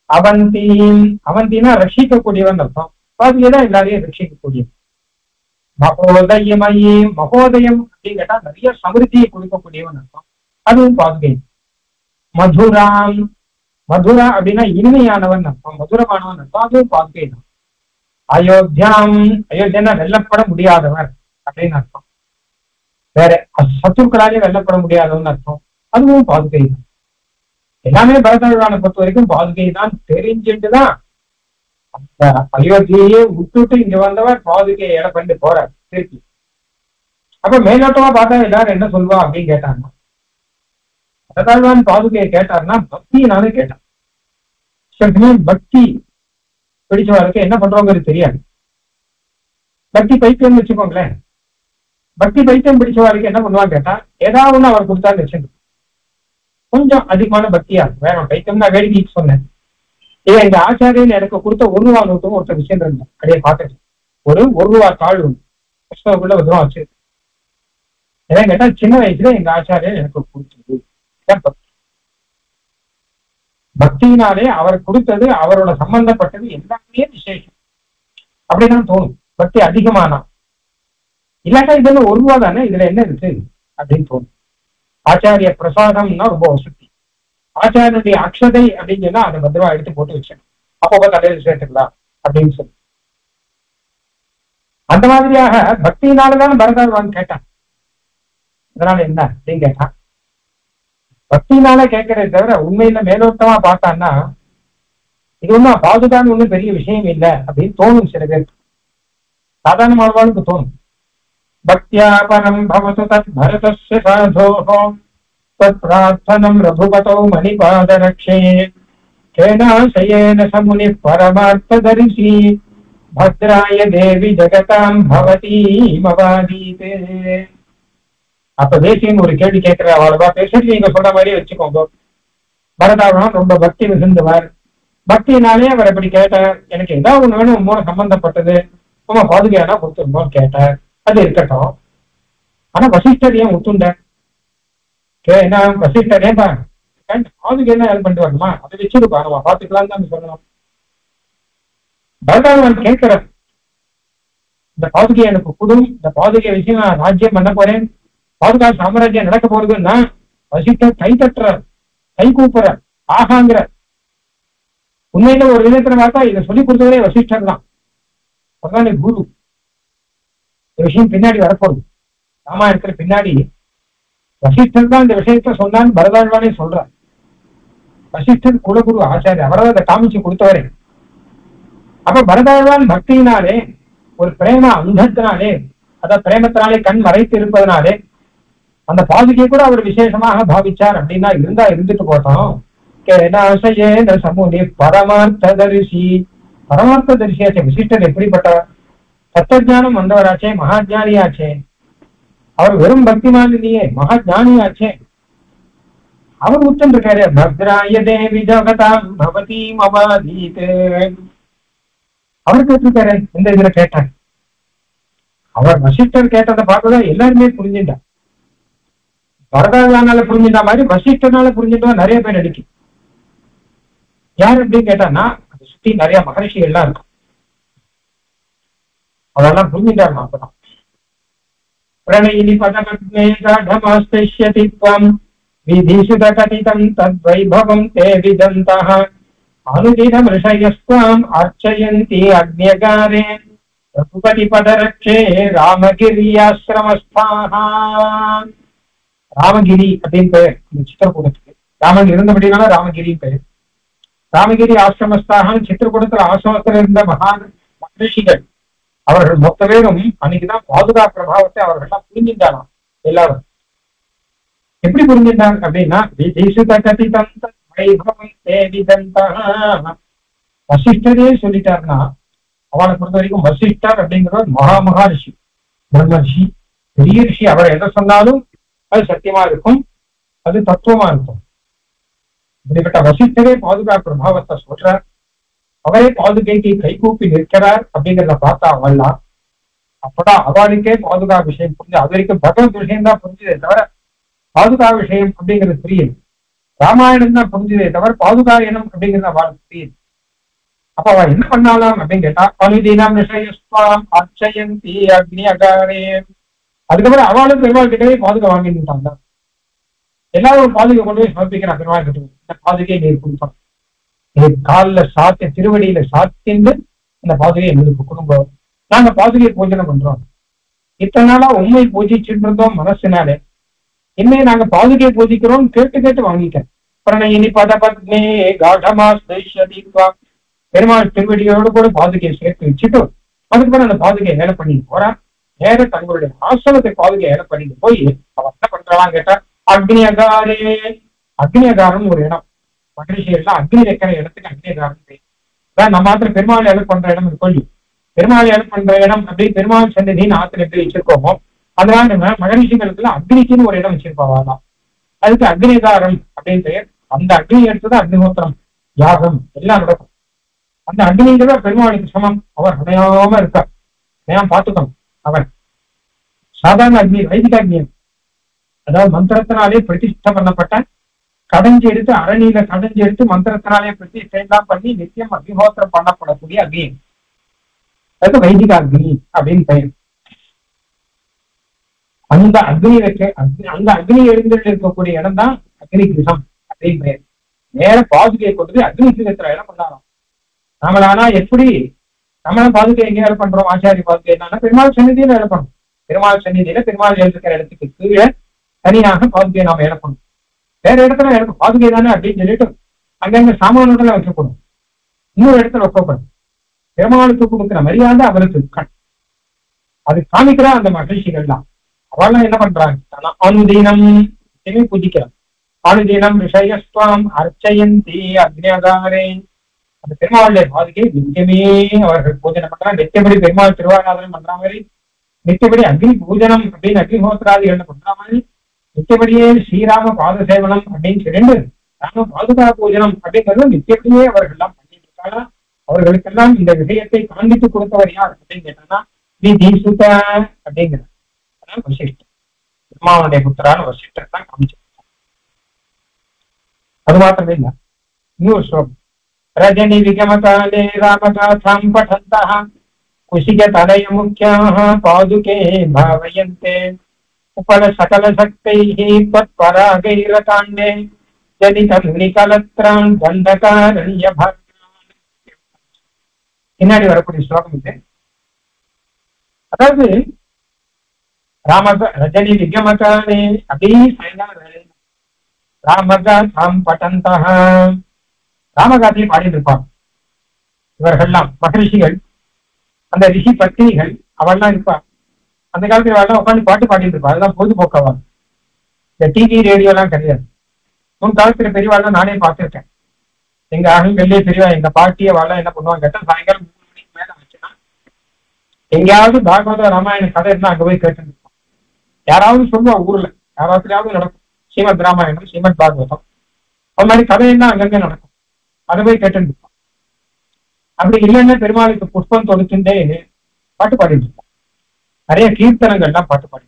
அவந்தீம் அவந்தினா ரட்சிக்கக்கூடியவன் அர்த்தம் பாதுகை தான் எல்லாரையும் ரட்சிக்கக்கூடியவன் மகோதயமயி மகோதயம் அப்படின்னு கேட்டா நிறைய சமிருத்தியை கொடுக்கக்கூடியவன் அர்த்தம் அதுவும் பாதுகை மதுராம் மதுரா அப்படின்னா இனிமையானவன் அர்த்தம் மதுரமானவன் அர்த்தம் அதுவும் பாதுகை தான் அயோத்தியாம் அயோத்தியா வெல்லப்பட முடியாதவர் அப்படின்னு அர்த்தம் வேற சத்துருக்களாலே வெல்லப்பட முடியாதவன் அர்த்தம் அதுவும் பாதுகை தான் எல்லாமே பரதவிழானை பொறுத்த வரைக்கும் பாதுகை தான் தெரிஞ்சுட்டு தான் அந்த அயோத்தியையே விட்டுட்டு இங்க வந்தவர் பாதுகையை இட பண்ணிட்டு போறார் திருப்பி அப்ப மேலோட்டமா பார்த்தா எல்லாரும் என்ன சொல்லுவா அப்படின்னு கேட்டாங்க பரதாழ்வான் பாதுகையை கேட்டாருன்னா பக்தியினாலே கேட்டான் சில சமயம் பக்தி பிடிச்சவருக்கு என்ன பண்றவங்கிறது தெரியாது பக்தி பைத்தியம்னு வச்சுக்கோங்களேன் பக்தி பைத்தியம் பிடிச்சவருக்கு என்ன பண்ணுவான்னு கேட்டா ஏதாவது ஒண்ணு அவர் கொடுத்தாரு வச்சுட்டு கொஞ்சம் அதிகமான பக்தியா இருக்கும் வேணும் பைத்தியம் நான் வேடிக்கைக்கு சொன்னேன் இதை எங்க ஆச்சாரியன் எனக்கு கொடுத்த ஒரு ரூபா நோட்டும் ஒருத்தர் விஷயம் இருந்தேன் அப்படியே பார்த்துட்டு ஒரு ஒரு ரூபா தாள் ஒன்று புஸ்தகக்குள்ள ஒரு ரூபா வச்சிருக்கு ஏன்னா கேட்டா சின்ன வயசுல எங்க ஆச்சாரியன் எனக்கு கொடுத்தது இதான் பக்தி பக்தியினாலே அவர் கொடுத்தது அவரோட சம்பந்தப்பட்டது எல்லாமே விசேஷம் அப்படிதான் தோணும் பக்தி அதிகமானா இல்லாட்டா இதுல ஒரு ரூபா தானே இதுல என்ன இருக்கு அப்படின்னு தோணும் ஆச்சாரிய பிரசாதம்னா ரொம்ப வசதி ஆச்சாரியனுடைய அக்ஷதை அப்படின்னு சொன்னா அதை பத்திரமா எடுத்து போட்டு வச்சேன் அப்பப்போ தலையில சேர்த்துக்கலாம் அப்படின்னு சொல்லி அந்த மாதிரியாக பக்தியினாலதான் பரதாழ்வான் கேட்டான் அதனால என்ன அப்படின்னு கேட்டான் பக்தினால கேட்கறதை தவிர உண்மையில மேலோட்டமா பார்த்தான்னா இது ஒன்றும் பாதுகான்னு ஒன்றும் பெரிய விஷயம் இல்லை அப்படின்னு தோணும் சில பேருக்கு சாதாரணமானவாளுக்கு தோணும் பக்தியா பரம் பவத்து தத் பரதஸ்ய சாதோஹோ தத் பிரார்த்தனம் ரகுபதோ மணிபாதரக்ஷே கேனாசயேன சமுனி பரமார்த்ததரிசி பத்ராய தேவி ஜகதாம் பவதி மவாதீதே அப்ப தேசியம் ஒரு கேள்வி கேட்கிற அவளவா பேசிட்டு நீங்க சொல்ற மாதிரியே வச்சுக்கோங்க பரதாவனம் ரொம்ப பக்தி மிகுந்தவர் பக்தினாலே அவர் எப்படி கேட்டார் எனக்கு ஏதாவது ஒண்ணு வேணும் உங்களோட சம்பந்தப்பட்டது உங்க பாதுகையானா கொடுத்துருந்தோம் கேட்டார் அது இருக்கட்டும் ஆனா வசிஷ்டர் ஏன் ஒத்துண்டார் கே என்ன வசிஷ்டர் ஏன் பாதுகை என்ன ஹெல்ப் பண்ணிட்டு வரணுமா அதை வச்சுருப்பா நம்ம பாத்துக்கலாம் தான் சொல்லணும் பரதாவன் கேட்கிற இந்த பாதுகை எனக்கு குடும் இந்த பாதுகை விஷயம் நான் ராஜ்யம் பண்ண போறேன் பாதுகா சாம்ராஜ்யம் நடக்க போறதுன்னா வசிஷ்டர் கை தட்டுற கை கூப்புற ஆகாங்கிற உண்மையில ஒரு விதத்துல பார்த்தா இதை சொல்லி கொடுத்தவரே வசிஷ்டர் தான் பிரதான குரு இந்த விஷயம் பின்னாடி வரப்போகுது ராமாயணத்துல பின்னாடி வசிஷ்டர் தான் இந்த விஷயத்த சொன்னான்னு பரதாழ்வானே சொல்றார் வசிஷ்டர் குலகுரு ஆச்சாரிய அவரை அதை காமிச்சு கொடுத்தவரே அப்ப பரதாழ்வான் பக்தியினாலே ஒரு பிரேம அந்தத்தினாலே அத பிரேமத்தினாலே கண் மறைத்து இருப்பதனாலே அந்த பாதுகையை கூட அவர் விசேஷமாக பாவிச்சார் அப்படின்னா இருந்தா இருந்துட்டு போட்டோம் கேனாசையேன சமுனி பரமார்த்த தரிசி பரமார்த்த தரிசியாச்சே விசிஷ்டர் எப்படிப்பட்டவர் தத்துவஜானம் வந்தவராச்சே மகாஜானியாச்சே அவர் வெறும் பக்திமாலினியே மகாஜானியாச்சே அவர் உத்தம் இருக்காரு பத்ராய தேவி ஜகதாம் பவதி மவாதீதே அவர் கேட்டிருக்காரு இந்த இதுல கேட்டார் அவர் வசிஷ்டர் கேட்டதை பார்த்துதான் எல்லாருமே புரிஞ்சுட்டா பரதானால புரிஞ்சுட்டா மாதிரி வசிஷ்டனால புரிஞ்சுட்டா நிறைய பேர் அடிக்கு யார் அப்படின்னு கேட்டான்னா அதை சுத்தி நிறைய மகரிஷிகள்லாம் இருக்கும் அதெல்லாம் புரிஞ்சுட்டாரு அப்பதான் பிரணயினி பதமக்னே காடமாஸ்திஷ்யதி त्वम् விதிசுத கதிதம் தத்வைபவம் தே விதந்தः अनुदिनमृषयस्त्वाम् अर्चयन्ति अग्न्यगारे ரகுபதிபதரட்சே ராமகிரியாசிரமஸ்தாக ராமகிரி அப்படின்னு பெயர் இந்த சித்திரக்கூடத்துக்கு ராமன் இருந்தபடினால ராமகிரின்னு பெயர் ராமகிரி ஆசிரமஸ்தாகன்னு சித்திரக்கூடத்துல ஆசிரமத்தில் இருந்த மகான் மகரிஷிகள் அவர்கள் மொத்த பேரும் அன்னைக்குதான் பாதுகா பிரபாவத்தை அவர்கள்லாம் புரிஞ்சின்றாலாம் எல்லாரும் எப்படி புரிஞ்சின்றாங்க அப்படின்னா விதிசுத கதிதம் வைபவம் தேவிதந்தா வசிஷ்டரே சொல்லிட்டாருன்னா அவனை பொறுத்த வரைக்கும் வசிஷ்டர் அப்படிங்கிறவர் மகா மகா ரிஷி பிரம்ம ரிஷி பெரிய ரிஷி அவர் எதை சொன்னாலும் அது சத்தியமா இருக்கும் அது தத்துவமா இருக்கும் இப்படிப்பட்ட வசிஷ்டரே பாதுகா பிரபாவத்தை சொல்றார் அவரே பாதுகைக்கு கைகூப்பி நிற்கிறார் அப்படிங்கிறத பார்த்தா அவள்லாம் அப்பதான் அவளுக்கே பாதுகா விஷயம் புரிஞ்சு அது வரைக்கும் பகவத் விஷயம் தான் புரிஞ்சதே தவிர பாதுகா விஷயம் அப்படிங்கிறது புரியல ராமாயணம் தான் புரிஞ்சதே தவிர பாதுகாயணம் அப்படிங்கிறத அவளுக்கு புரியுது அப்ப அவ என்ன பண்ணாலாம் அப்படின்னு கேட்டா அனுதினம் விஷயஸ்வாம் அர்ச்சயந்தி அக்னி அகாரே அதுக்கப்புறம் அவளும் பெருமாள் கிட்டவே பாதுகா வாங்கிட்டாங்க எல்லாரும் பாதுகை கொண்டு போய் சமர்ப்பிக்கிறான் பெருமாள் கிட்ட இந்த பாதுகையை நீர் கொடுப்பான் நீ காலில் சாத்தி திருவடியில சாத்திந்து இந்த பாதுகையை எங்களுக்கு குடும்பம் நாங்க பாதுகையை பூஜனை பண்றோம் இத்தனை நாளா உண்மை பூஜிச்சுட்டு இருந்தோம் மனசுனாலே இனிமே நாங்க பாதுகையை பூஜிக்கிறோம் கேட்டு கேட்டு வாங்கிக்க பிரணயினி பத பத்மே காடமா தீபா பெருமாள் திருவடியோடு கூட பாதுகையை சேர்த்து வச்சுட்டு அதுக்கப்புறம் அந்த பாதுகையை வேலை பண்ணிட்டு போறான் நேர தங்களுடைய ஆசிரமத்தை பாதுகையை வேலை பண்ணிட்டு போய் அவன் என்ன பண்றான் கேட்டா அக்னி அகாரே அக்னி அகாரம் ஒரு இடம் மகரிஷியெல்லாம் அக்னி வைக்கிற இடத்துக்கு அக்னி அகாரம் பேர் அதான் நம்ம மாத்திரம் பெருமாள் ஏழை பண்ற இடம் இருக்கொள்ளி பெருமாள் ஏழை பண்ற இடம் அப்படி பெருமாள் சன்னதின்னு ஆத்துல எப்படி வச்சிருக்கோமோ அதனால நம்ம மகரிஷிகளுக்குலாம் அக்னிக்குன்னு ஒரு இடம் வச்சிருப்பாவாலாம் அதுக்கு அக்னிகாரம் அப்படின்னு பெயர் அந்த அக்னி எடுத்துதான் அக்னிஹோத்திரம் யாகம் எல்லாம் நடக்கும் அந்த அக்னிங்கிறத பெருமாளுக்கு சமம் அவர் அணையாம இருக்கார் அணையாம பார்த்துக்கணும் அவன் சாதாரண அக்னி வைதிக அக்னி அதாவது மந்திரத்தினாலே பிரதிஷ்டை பண்ணப்பட்ட கடைஞ்சி எடுத்து அரணியில கடைஞ்சி எடுத்து மந்திரத்தினாலே பிரதிஷ்டை எல்லாம் பண்ணி நித்தியம் அக்னிஹோத்திரம் பண்ணப்படக்கூடிய அக்னி அது வைதிக அக்னி அப்படின்னு பெயர் அந்த அக்னி வைக்க அக்னி அந்த அக்னி எழுந்தில் இருக்கக்கூடிய இடம் தான் அக்னி கிரகம் அப்படின்னு பெயர் நேர பாதுகையை கொண்டு போய் அக்னி கிரகத்துல இடம் பண்ணாராம் நம்மளானா எப்படி நம்மள பாதுகை எங்க வேலை பண்றோம் ஆச்சாரி பாதுகை என்னன்னா பெருமாள் சந்நிதியில வேலை பண்றோம் பெருமாள் சந்நிதியில பெருமாள் எழுந்திருக்கிற இடத்துக்கு கீழே தனியாக பாதுகையை நாம வேலை பண்ணணும் வேற இடத்துல எனக்கு பாதுகை தானே அப்படின்னு சொல்லிட்டு அங்கங்க சாமானத்துல வைக்கக்கூடும் இன்னொரு இடத்துல வைக்கக்கூடாது பெருமாளுக்கு கொடுக்கிற மரியாதை அவருக்கு கண் அது காமிக்கிறா அந்த மகிழ்ச்சிகள்லாம் அவெல்லாம் என்ன பண்றாங்க அனுதீனம் பூஜிக்கிறான் அனுதீனம் விஷயஸ்வாம் அர்ச்சயந்தி அக்னியகாரே அந்த பெருமாளுடைய பாதுகை நித்தியமே அவர்கள் பூஜனை பண்றாங்க நித்தியபடி பெருமாள் திருவாராதனம் பண்ற மாதிரி நித்தியபடி அக்னி பூஜனம் அப்படின்னு அக்னிஹோத்திராதிகள் பண்ற மாதிரி நித்தியபடியே ஸ்ரீராம பாத சேவனம் அப்படின்னு சொல்லிட்டு ராம பாதுகா பூஜனம் அப்படிங்கிறது நித்தியபடியே அவர்கள் எல்லாம் பண்ணிட்டு இருக்காங்க அவர்களுக்கெல்லாம் இந்த விஷயத்தை காண்பித்து கொடுத்தவர் யார் அப்படின்னு கேட்டா வி தீசுத அப்படிங்கிறார் அதான் வசிஷ்டர் பிரம்மாவனுடைய புத்திரான வசிஷ்டர் தான் காமிச்சு அது மாத்திரமே இல்ல இன்னொரு ஸ்லோகம் ரஜனி விகமகாலே ராமகாசாம் பठन्तः कुशिकतनय मुख्याः पादुके भावयन्ते उपल सकल शक्तैः त्वत्परागैरकाण्डे जनितं निकलत्रान् दण्डकारण्य பின்னாடி வரக்கூடிய ஸ்லோகம் இது அதாவது ராமக ரஜனி விகமகாலே அப்படியே சைனா ராமகாசாம் பட்டந்தः ராமகாதையை பாடிட்டு இருப்பாங்க இவர்கள்லாம் மகரிஷிகள் அந்த ரிஷி பத்தினிகள் அவள்லாம் இருப்பா அந்த காலத்துல அவள்லாம் உட்காந்து பாட்டு பாடிட்டு இருப்பா அதெல்லாம் பொழுதுபோக்கவாங்க இந்த டிவி ரேடியோ எல்லாம் கிடையாது முன் காலத்துல பெரியவாள்லாம் நானே பார்த்திருக்கேன் எங்க அகங்கள்லயே பெரியவா எங்க பாட்டிய வாழ என்ன பண்ணுவாங்க கேட்டா சாயங்காலம் மூணு மணிக்கு மேல ஆச்சுன்னா எங்கேயாவது பாகவத ராமாயண கதை இருந்தா அங்க போய் கேட்டு இருப்போம் யாராவது சொல்லுவா ஊர்ல யாராவது நடக்கும் ஸ்ரீமத் ராமாயணம் ஸ்ரீமத் பாகவதம் அது மாதிரி கதையெல்லாம் அங்கங்க நடக்கும் அதை போய் கேட்டு இருப்பான் அப்படி இல்லைன்னா பெருமாளுக்கு புஷ்பம் தொடுத்துட்டே பாட்டு பாடிட்டு இருப்பான் நிறைய கீர்த்தனங்கள்லாம் பாட்டு பாடிட்டு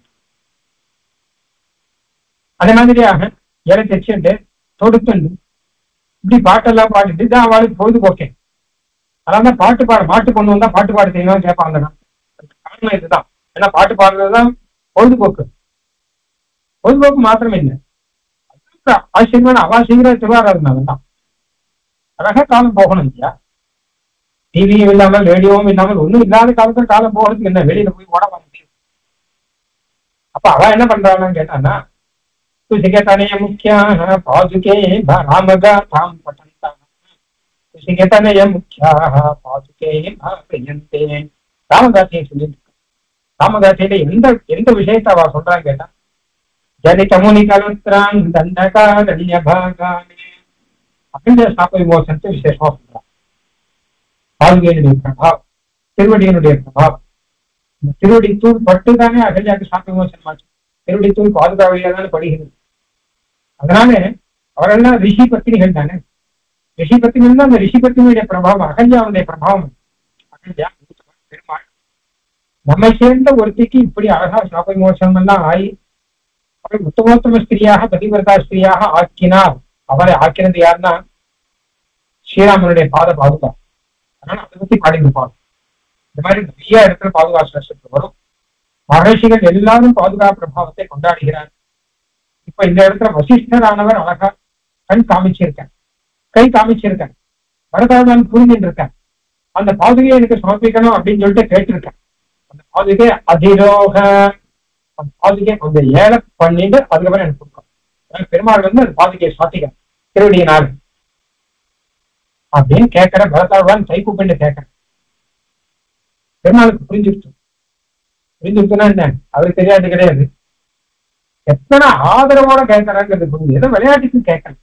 அதே மாதிரியாக இலை தைச்சுட்டு தொடுத்துண்டு இப்படி பாட்டெல்லாம் பாடிட்டு தான் அவளுக்கு பொழுதுபோக்கேன் அதான் தான் பாட்டு பாட மாட்டு கொண்டு வந்தா பாட்டு பாட தெரியுமா கேட்பாங்கன்னா காரணம் இதுதான் ஏன்னா பாட்டு பாடுறதுதான் பொழுதுபோக்கு பொழுதுபோக்கு மாத்திரம் இல்லை ஆச்சரியமான அவாசியங்கிற திருவாராதனால தான் அழகா காலம் போகணும் இல்லையா டிவியும் இல்லாமல் ரேடியோவும் இல்லாமல் ஒண்ணும் இல்லாத காலத்துல காலம் போகிறதுக்கு என்ன வெளியில போய் ஓட முடியும் அப்ப அவ என்ன பண்றான்னு கேட்டான்னா குசிகதனய முக்கியாக பாதுகே ராமகா தாம் பட்டந்தா குசிகதனய முக்கியாக பாதுகே பாயந்தே ராமகாசியை சொல்லிட்டு ராமகாசியில எந்த எந்த விஷயத்த அவ சொல்றான்னு கேட்டா ஜனிதமுனி கலத்ரான் தண்டகாரண்ய பாகானே அப்படின்ற சாப்ப விமோசனத்தை விசேஷமா சொல்றான் பாதுகையினுடைய பிரபாவம் திருவடியினுடைய பிரபாவம் இந்த திருவடி தூள் பட்டு தானே அகல்யாக்கு சாப்ப விமோசனம் ஆச்சு திருவடி தூள் பாதுகா வழியா தானே படுகிறது அதனால அவரெல்லாம் ரிஷி பத்தினிகள் தானே ரிஷி பத்தினிகள் தான் அந்த ரிஷி பத்தினியுடைய பிரபாவம் அகல்யாவுடைய பிரபாவம் அகல்யா பெருமாள் நம்மை சேர்ந்த ஒருத்திக்கு இப்படி அழகா சாப்ப விமோசனம் எல்லாம் ஆகி அவள் உத்தமோத்தம ஸ்திரியாக பதிவிரதா ஸ்திரியாக ஆக்கினார் அவரை ஆக்கினது யாருன்னா ஸ்ரீராமனுடைய பாத பாதுகா அதனால அதை பத்தி பாடியிருப்பாங்க இந்த மாதிரி நிறைய இடத்துல பாதுகா சாஸ்திரத்தில் வரும் மகர்ஷிகள் எல்லாரும் பாதுகா பிரபாவத்தை கொண்டாடுகிறார் இப்ப இந்த இடத்துல வசிஷ்டரானவர் அழகா கண் காமிச்சிருக்கேன் கை காமிச்சிருக்கேன் பரதாதான் புரிஞ்சுட்டு இருக்கேன் அந்த பாதுகையை எனக்கு சமர்ப்பிக்கணும் அப்படின்னு சொல்லிட்டு கேட்டிருக்கேன் அந்த பாதுகை அதிரோக அந்த பாதுகையை கொஞ்சம் ஏழை பண்ணிட்டு அதுக்கப்புறம் எனக்கு கொடுக்கும் அதாவது பெருமாள் வந்து அந்த பாதுகையை சாத்திக்க திருவடியினால் அப்படின்னு கேட்கிற பரதாழ்வான் கை கூப்பிட்டு கேட்கிறேன் பெருமாளுக்கு புரிஞ்சிருச்சு புரிஞ்சிருச்சுன்னா என்ன அவருக்கு தெரியாது கிடையாது எத்தனை ஆதரவோட கேட்கறாங்கிறது புரிஞ்சு ஏதோ விளையாட்டுக்கு கேட்கறேன்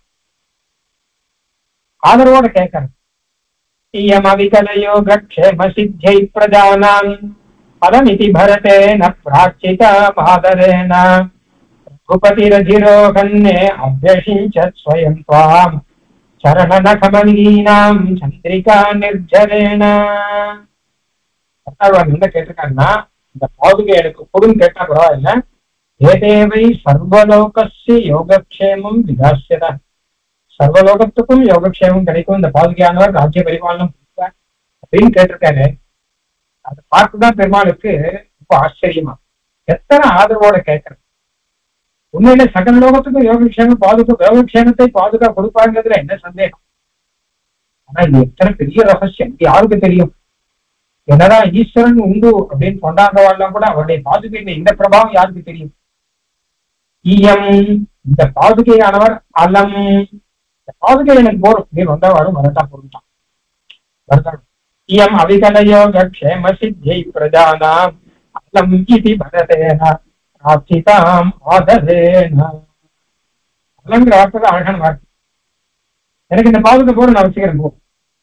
ஆதரவோட கேட்கறேன் இயமவிகலயோகக்ஷேம சித்தியை பிரஜானாம் பதமிதி பரதேன பிராச்சிதா மாதரேன ரகுபதிரதிரோகன்னே அபியஷிஞ்சத் ஸ்வயம் துவாம் சரணநகமலீனாம் சந்திரிகா நிர்ஜரேன பத்தாழ்வான் என்ன கேட்டிருக்காருன்னா இந்த பாதுகை எனக்கு கொடுன்னு கேட்டா பரவாயில்ல ஏதேவை சர்வலோகஸ்ய யோகக்ஷேமம் விதாசியதா சர்வலோகத்துக்கும் யோகக்ஷேமம் கிடைக்கும் இந்த பாதுகையானவர் ராஜ்ய பரிபாலனம் கொடுப்பார் அப்படின்னு கேட்டிருக்காரு அதை பார்த்துதான் பெருமாளுக்கு ரொம்ப ஆச்சரியமா எத்தனை ஆதரவோட கேட்கறது உண்மையில சகல லோகத்துக்கும் யோகக்ஷேமம் பாதுகா யோகக்ஷேமத்தை பாதுகா கொடுப்பாங்கிறதுல என்ன சந்தேகம் ஆனா இது எத்தனை பெரிய ரகசியம் இது யாருக்கு தெரியும் என்னதான் ஈஸ்வரன் உண்டு அப்படின்னு கொண்டாடுறவாள்லாம் கூட அவருடைய பாதுகையின் இந்த பிரபாவம் யாருக்கு தெரியும் ஈயம் இந்த பாதுகையானவர் அலம் இந்த பாதுகை எனக்கு போரும் நீ வந்தா வரும் வரட்டா பொருட்டான் வரட்டும் இயம் அவிகலயோக க்ஷேம சித்தியை பிரஜானாம் அலம் இது பரதேன பிரார்த்திதாம் ஆதரேன அலங்கிற வார்த்தை தான் அழகான வார்த்தை எனக்கு இந்த பாதுகை போற நான் வச்சுக்கிறேன் போ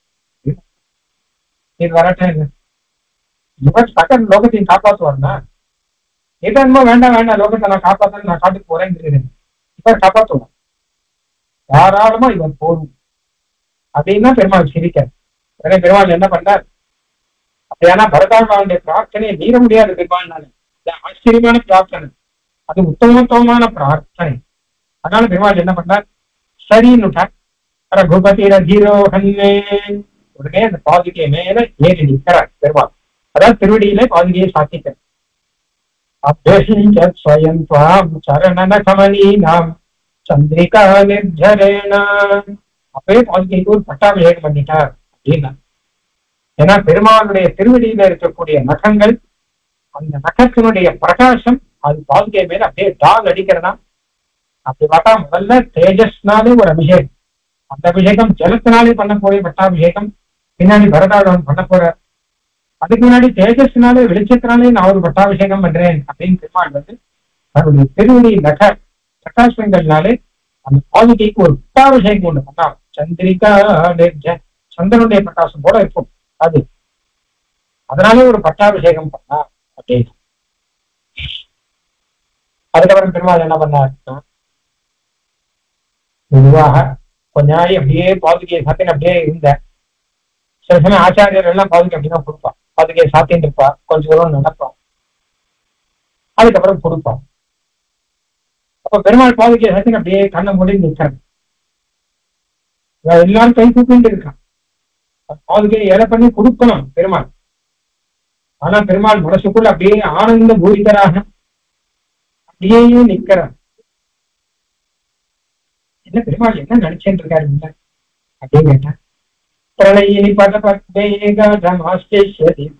இது வரட்டேன் இவர் சகல் லோகத்தையும் காப்பாத்துவார்னா எதன்மோ வேண்டாம் வேண்டாம் லோகத்தை நான் காப்பாத்த நான் காட்டுக்கு போறேன் இவர் காப்பாத்துவார் தாராளமா இவர் போதும் அப்படின்னா பெருமாள் சிரிக்கார் உடனே பெருமாள் என்ன பண்ணார் அப்படியானா பரதாழ்வாவுடைய பிரார்த்தனையை மீற முடியாது பெருமாள்னால இது ஆச்சரியமான பிரார்த்தனை அது உத்தமோத்தமமான பிரார்த்தனை அதனால பெருமாள் என்ன பண்ணார் சரின்னுட்டார் ரகுபதி ரஜிரோகன்னே உடனே அந்த பாதுகை மேல ஏறி நிற்கிறார் பெருமாள் அதாவது திருவடியிலே பாதுகையை சாத்திட்டார் அபியசிஞ்ச ஸ்வயம் துவாம் சரணன கமலீனாம் சந்திரிகா நிர்ஜரேன அப்பவே பாதுகைக்கு ஒரு பட்டாபிஷேகம் பண்ணிட்டார் அப்படின்னா ஏன்னா பெருமாளுடைய திருவடியில இருக்கக்கூடிய நகங்கள் அந்த நகத்தினுடைய பிரகாசம் அது பாதுகை மேல அப்படியே டால் அடிக்கிறதா அப்படி பார்த்தா முதல்ல தேஜஸ்னாலே ஒரு அபிஷேகம் அந்த அபிஷேகம் ஜலத்தினாலே பண்ண போய் பட்டாபிஷேகம் பின்னாடி பரதாழவன் பண்ண போற அதுக்கு முன்னாடி தேஜஸ்னாலே வெளிச்சத்தினாலே நான் ஒரு பட்டாபிஷேகம் பண்றேன் அப்படின்னு பெருமாள் வந்து அவருடைய திருவடி நக பிரகாசங்கள்னாலே அந்த பாதுகைக்கு ஒரு பட்டாபிஷேகம் ஒண்ணு பண்ணா சந்திரிகா நிர்ஜ சந்திரனுடைய பிரகாசம் போல இருக்கும் அது அதனாலே ஒரு பட்டாபிஷேகம் பண்ணா அப்படின்னு அதுக்கப்புறம் பெருமாள் என்ன பண்ணாருன்னா மெதுவாக கொஞ்ச நாளை அப்படியே பாதுகையை சாத்தின்னு அப்படியே இருந்தேன் சில சமயம் ஆச்சாரியர் எல்லாம் பாதுகை அப்படிதான் கொடுப்பா பாதுகையை சாத்தின்னு இருப்பா கொஞ்ச தூரம் நடப்போம் அதுக்கப்புறம் கொடுப்பான் அப்ப பெருமாள் பாதுகையை சாத்தின்னு அப்படியே கண்ணை மூடி நிற்கிறேன் எல்லாரும் கை கூப்பிட்டு இருக்கான் பாதுகையை ஏழை பண்ணி கொடுக்கணும் பெருமாள் ஆனா பெருமாள் மனசுக்குள்ள அப்படியே ஆனந்த பூரிதராக அப்படியே நிக்கிறார் என்ன பெருமாள் என்ன நினைச்சுட்டு இருக்காரு இல்ல அப்படின்னு கேட்டேன் பிரளயினி பத பத்மேகாஸ்தி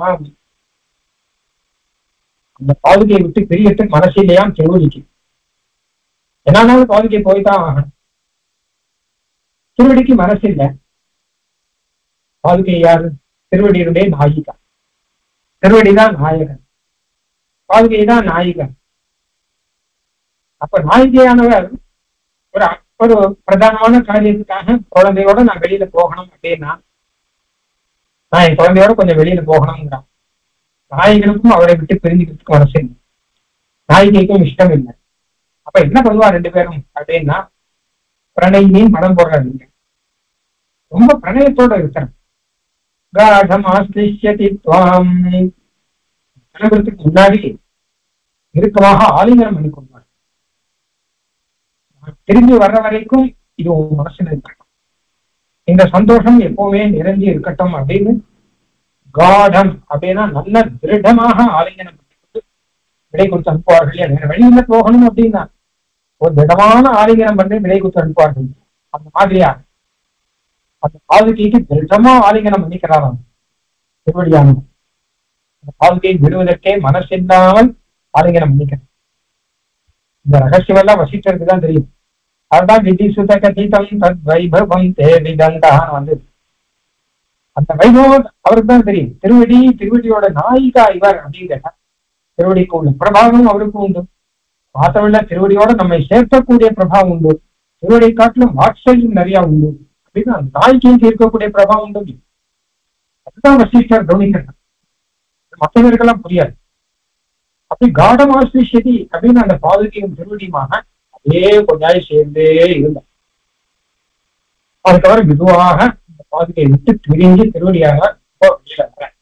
அந்த பாதுகையை விட்டு பிரியத்துக்கு மனசு இல்லையாம் திருவடிக்கு என்னாலும் பாதுகை போய்தான் ஆகணும் திருவடிக்கு மனசு இல்லை பாதுகை யாரு திருவடியினுடைய நாயிகா திருவடிதான் நாயகன் பாதுகை தான் நாயகன் அப்ப நாயிகையானவர் ஒரு ஒரு பிரதானமான காரியத்துக்காக குழந்தையோட நான் வெளியில போகணும் அப்படின்னா நான் என் குழந்தையோட கொஞ்சம் வெளியில போகணுங்கிறான் நாயகனுக்கும் அவரை விட்டு பிரிஞ்சுக்கிறதுக்கு மனசு இல்லை நாயிகைக்கும் இஷ்டம் இல்லை அப்ப என்ன பண்ணுவா ரெண்டு பேரும் அப்படின்னா பிரணயினின்னு படம் போடுறாரு ரொம்ப பிரணயத்தோட இருக்கிறேன் காடம் ஆஸ்திஷ்யதி துவாம் கிளம்புறதுக்கு முன்னாடி இறுக்கமாக ஆலிங்கனம் பண்ணி கொண்டார் திரும்பி வர்ற வரைக்கும் இது உன் மனசுல இருக்கட்டும் இந்த சந்தோஷம் எப்பவுமே நிறைஞ்சு இருக்கட்டும் அப்படின்னு காடம் அப்படின்னா நல்ல திருடமாக ஆலிங்கனம் பண்ணிட்டு விடை கொடுத்து அனுப்புவார்கள் இல்லையா வேற வழியில போகணும் அப்படின்னா ஒரு திடமான ஆலிங்கனம் பண்ணி விடை கொடுத்து அனுப்புவார்கள் அந்த மாதிரியா அந்த பாதுகைக்கு திருடமா ஆலிங்கனம் பண்ணிக்கிறாராம் திருவடியானது அந்த பாதுகையை விடுவதற்கே மனசில்லாமல் ஆலிங்கனம் பண்ணிக்கிறார் இந்த ரகசியம் எல்லாம் வசிக்கிறதுக்கு தான் தெரியும் அதுதான் விதி சுத கதிதம் தத் வைபவம் தேவிதந்தான் வந்து அந்த வைபவம் அவருக்கு தான் தெரியும் திருவடி திருவடியோட நாயிகா இவர் அப்படின்னு கேட்டா திருவடிக்கு உள்ள பிரபாவம் அவருக்கும் உண்டு பார்த்தவள்ள திருவடியோட நம்மை சேர்க்கக்கூடிய பிரபாவம் உண்டு திருவடி காட்டிலும் வாட்சல்யம் நிறைய உண்டு அப்படின்னு அந்த நாய்க்கு இருக்கக்கூடிய பிரபாவம் உண்டு அதுதான் வசிஷ்டர் கவனிக்கிறார் மற்றவர்களுக்கெல்லாம் புரியாது அப்படி காடமாசிஷதி அப்படின்னு அந்த பாதுகையும் திருவடியுமாக அதே கொஞ்ச நாள் சேர்ந்தே இருந்தார் அதுக்கப்புறம் மெதுவாக இந்த பாதுகையை விட்டு பிரிஞ்சு திருவடியாக இப்போ வெளியில வர்றார்.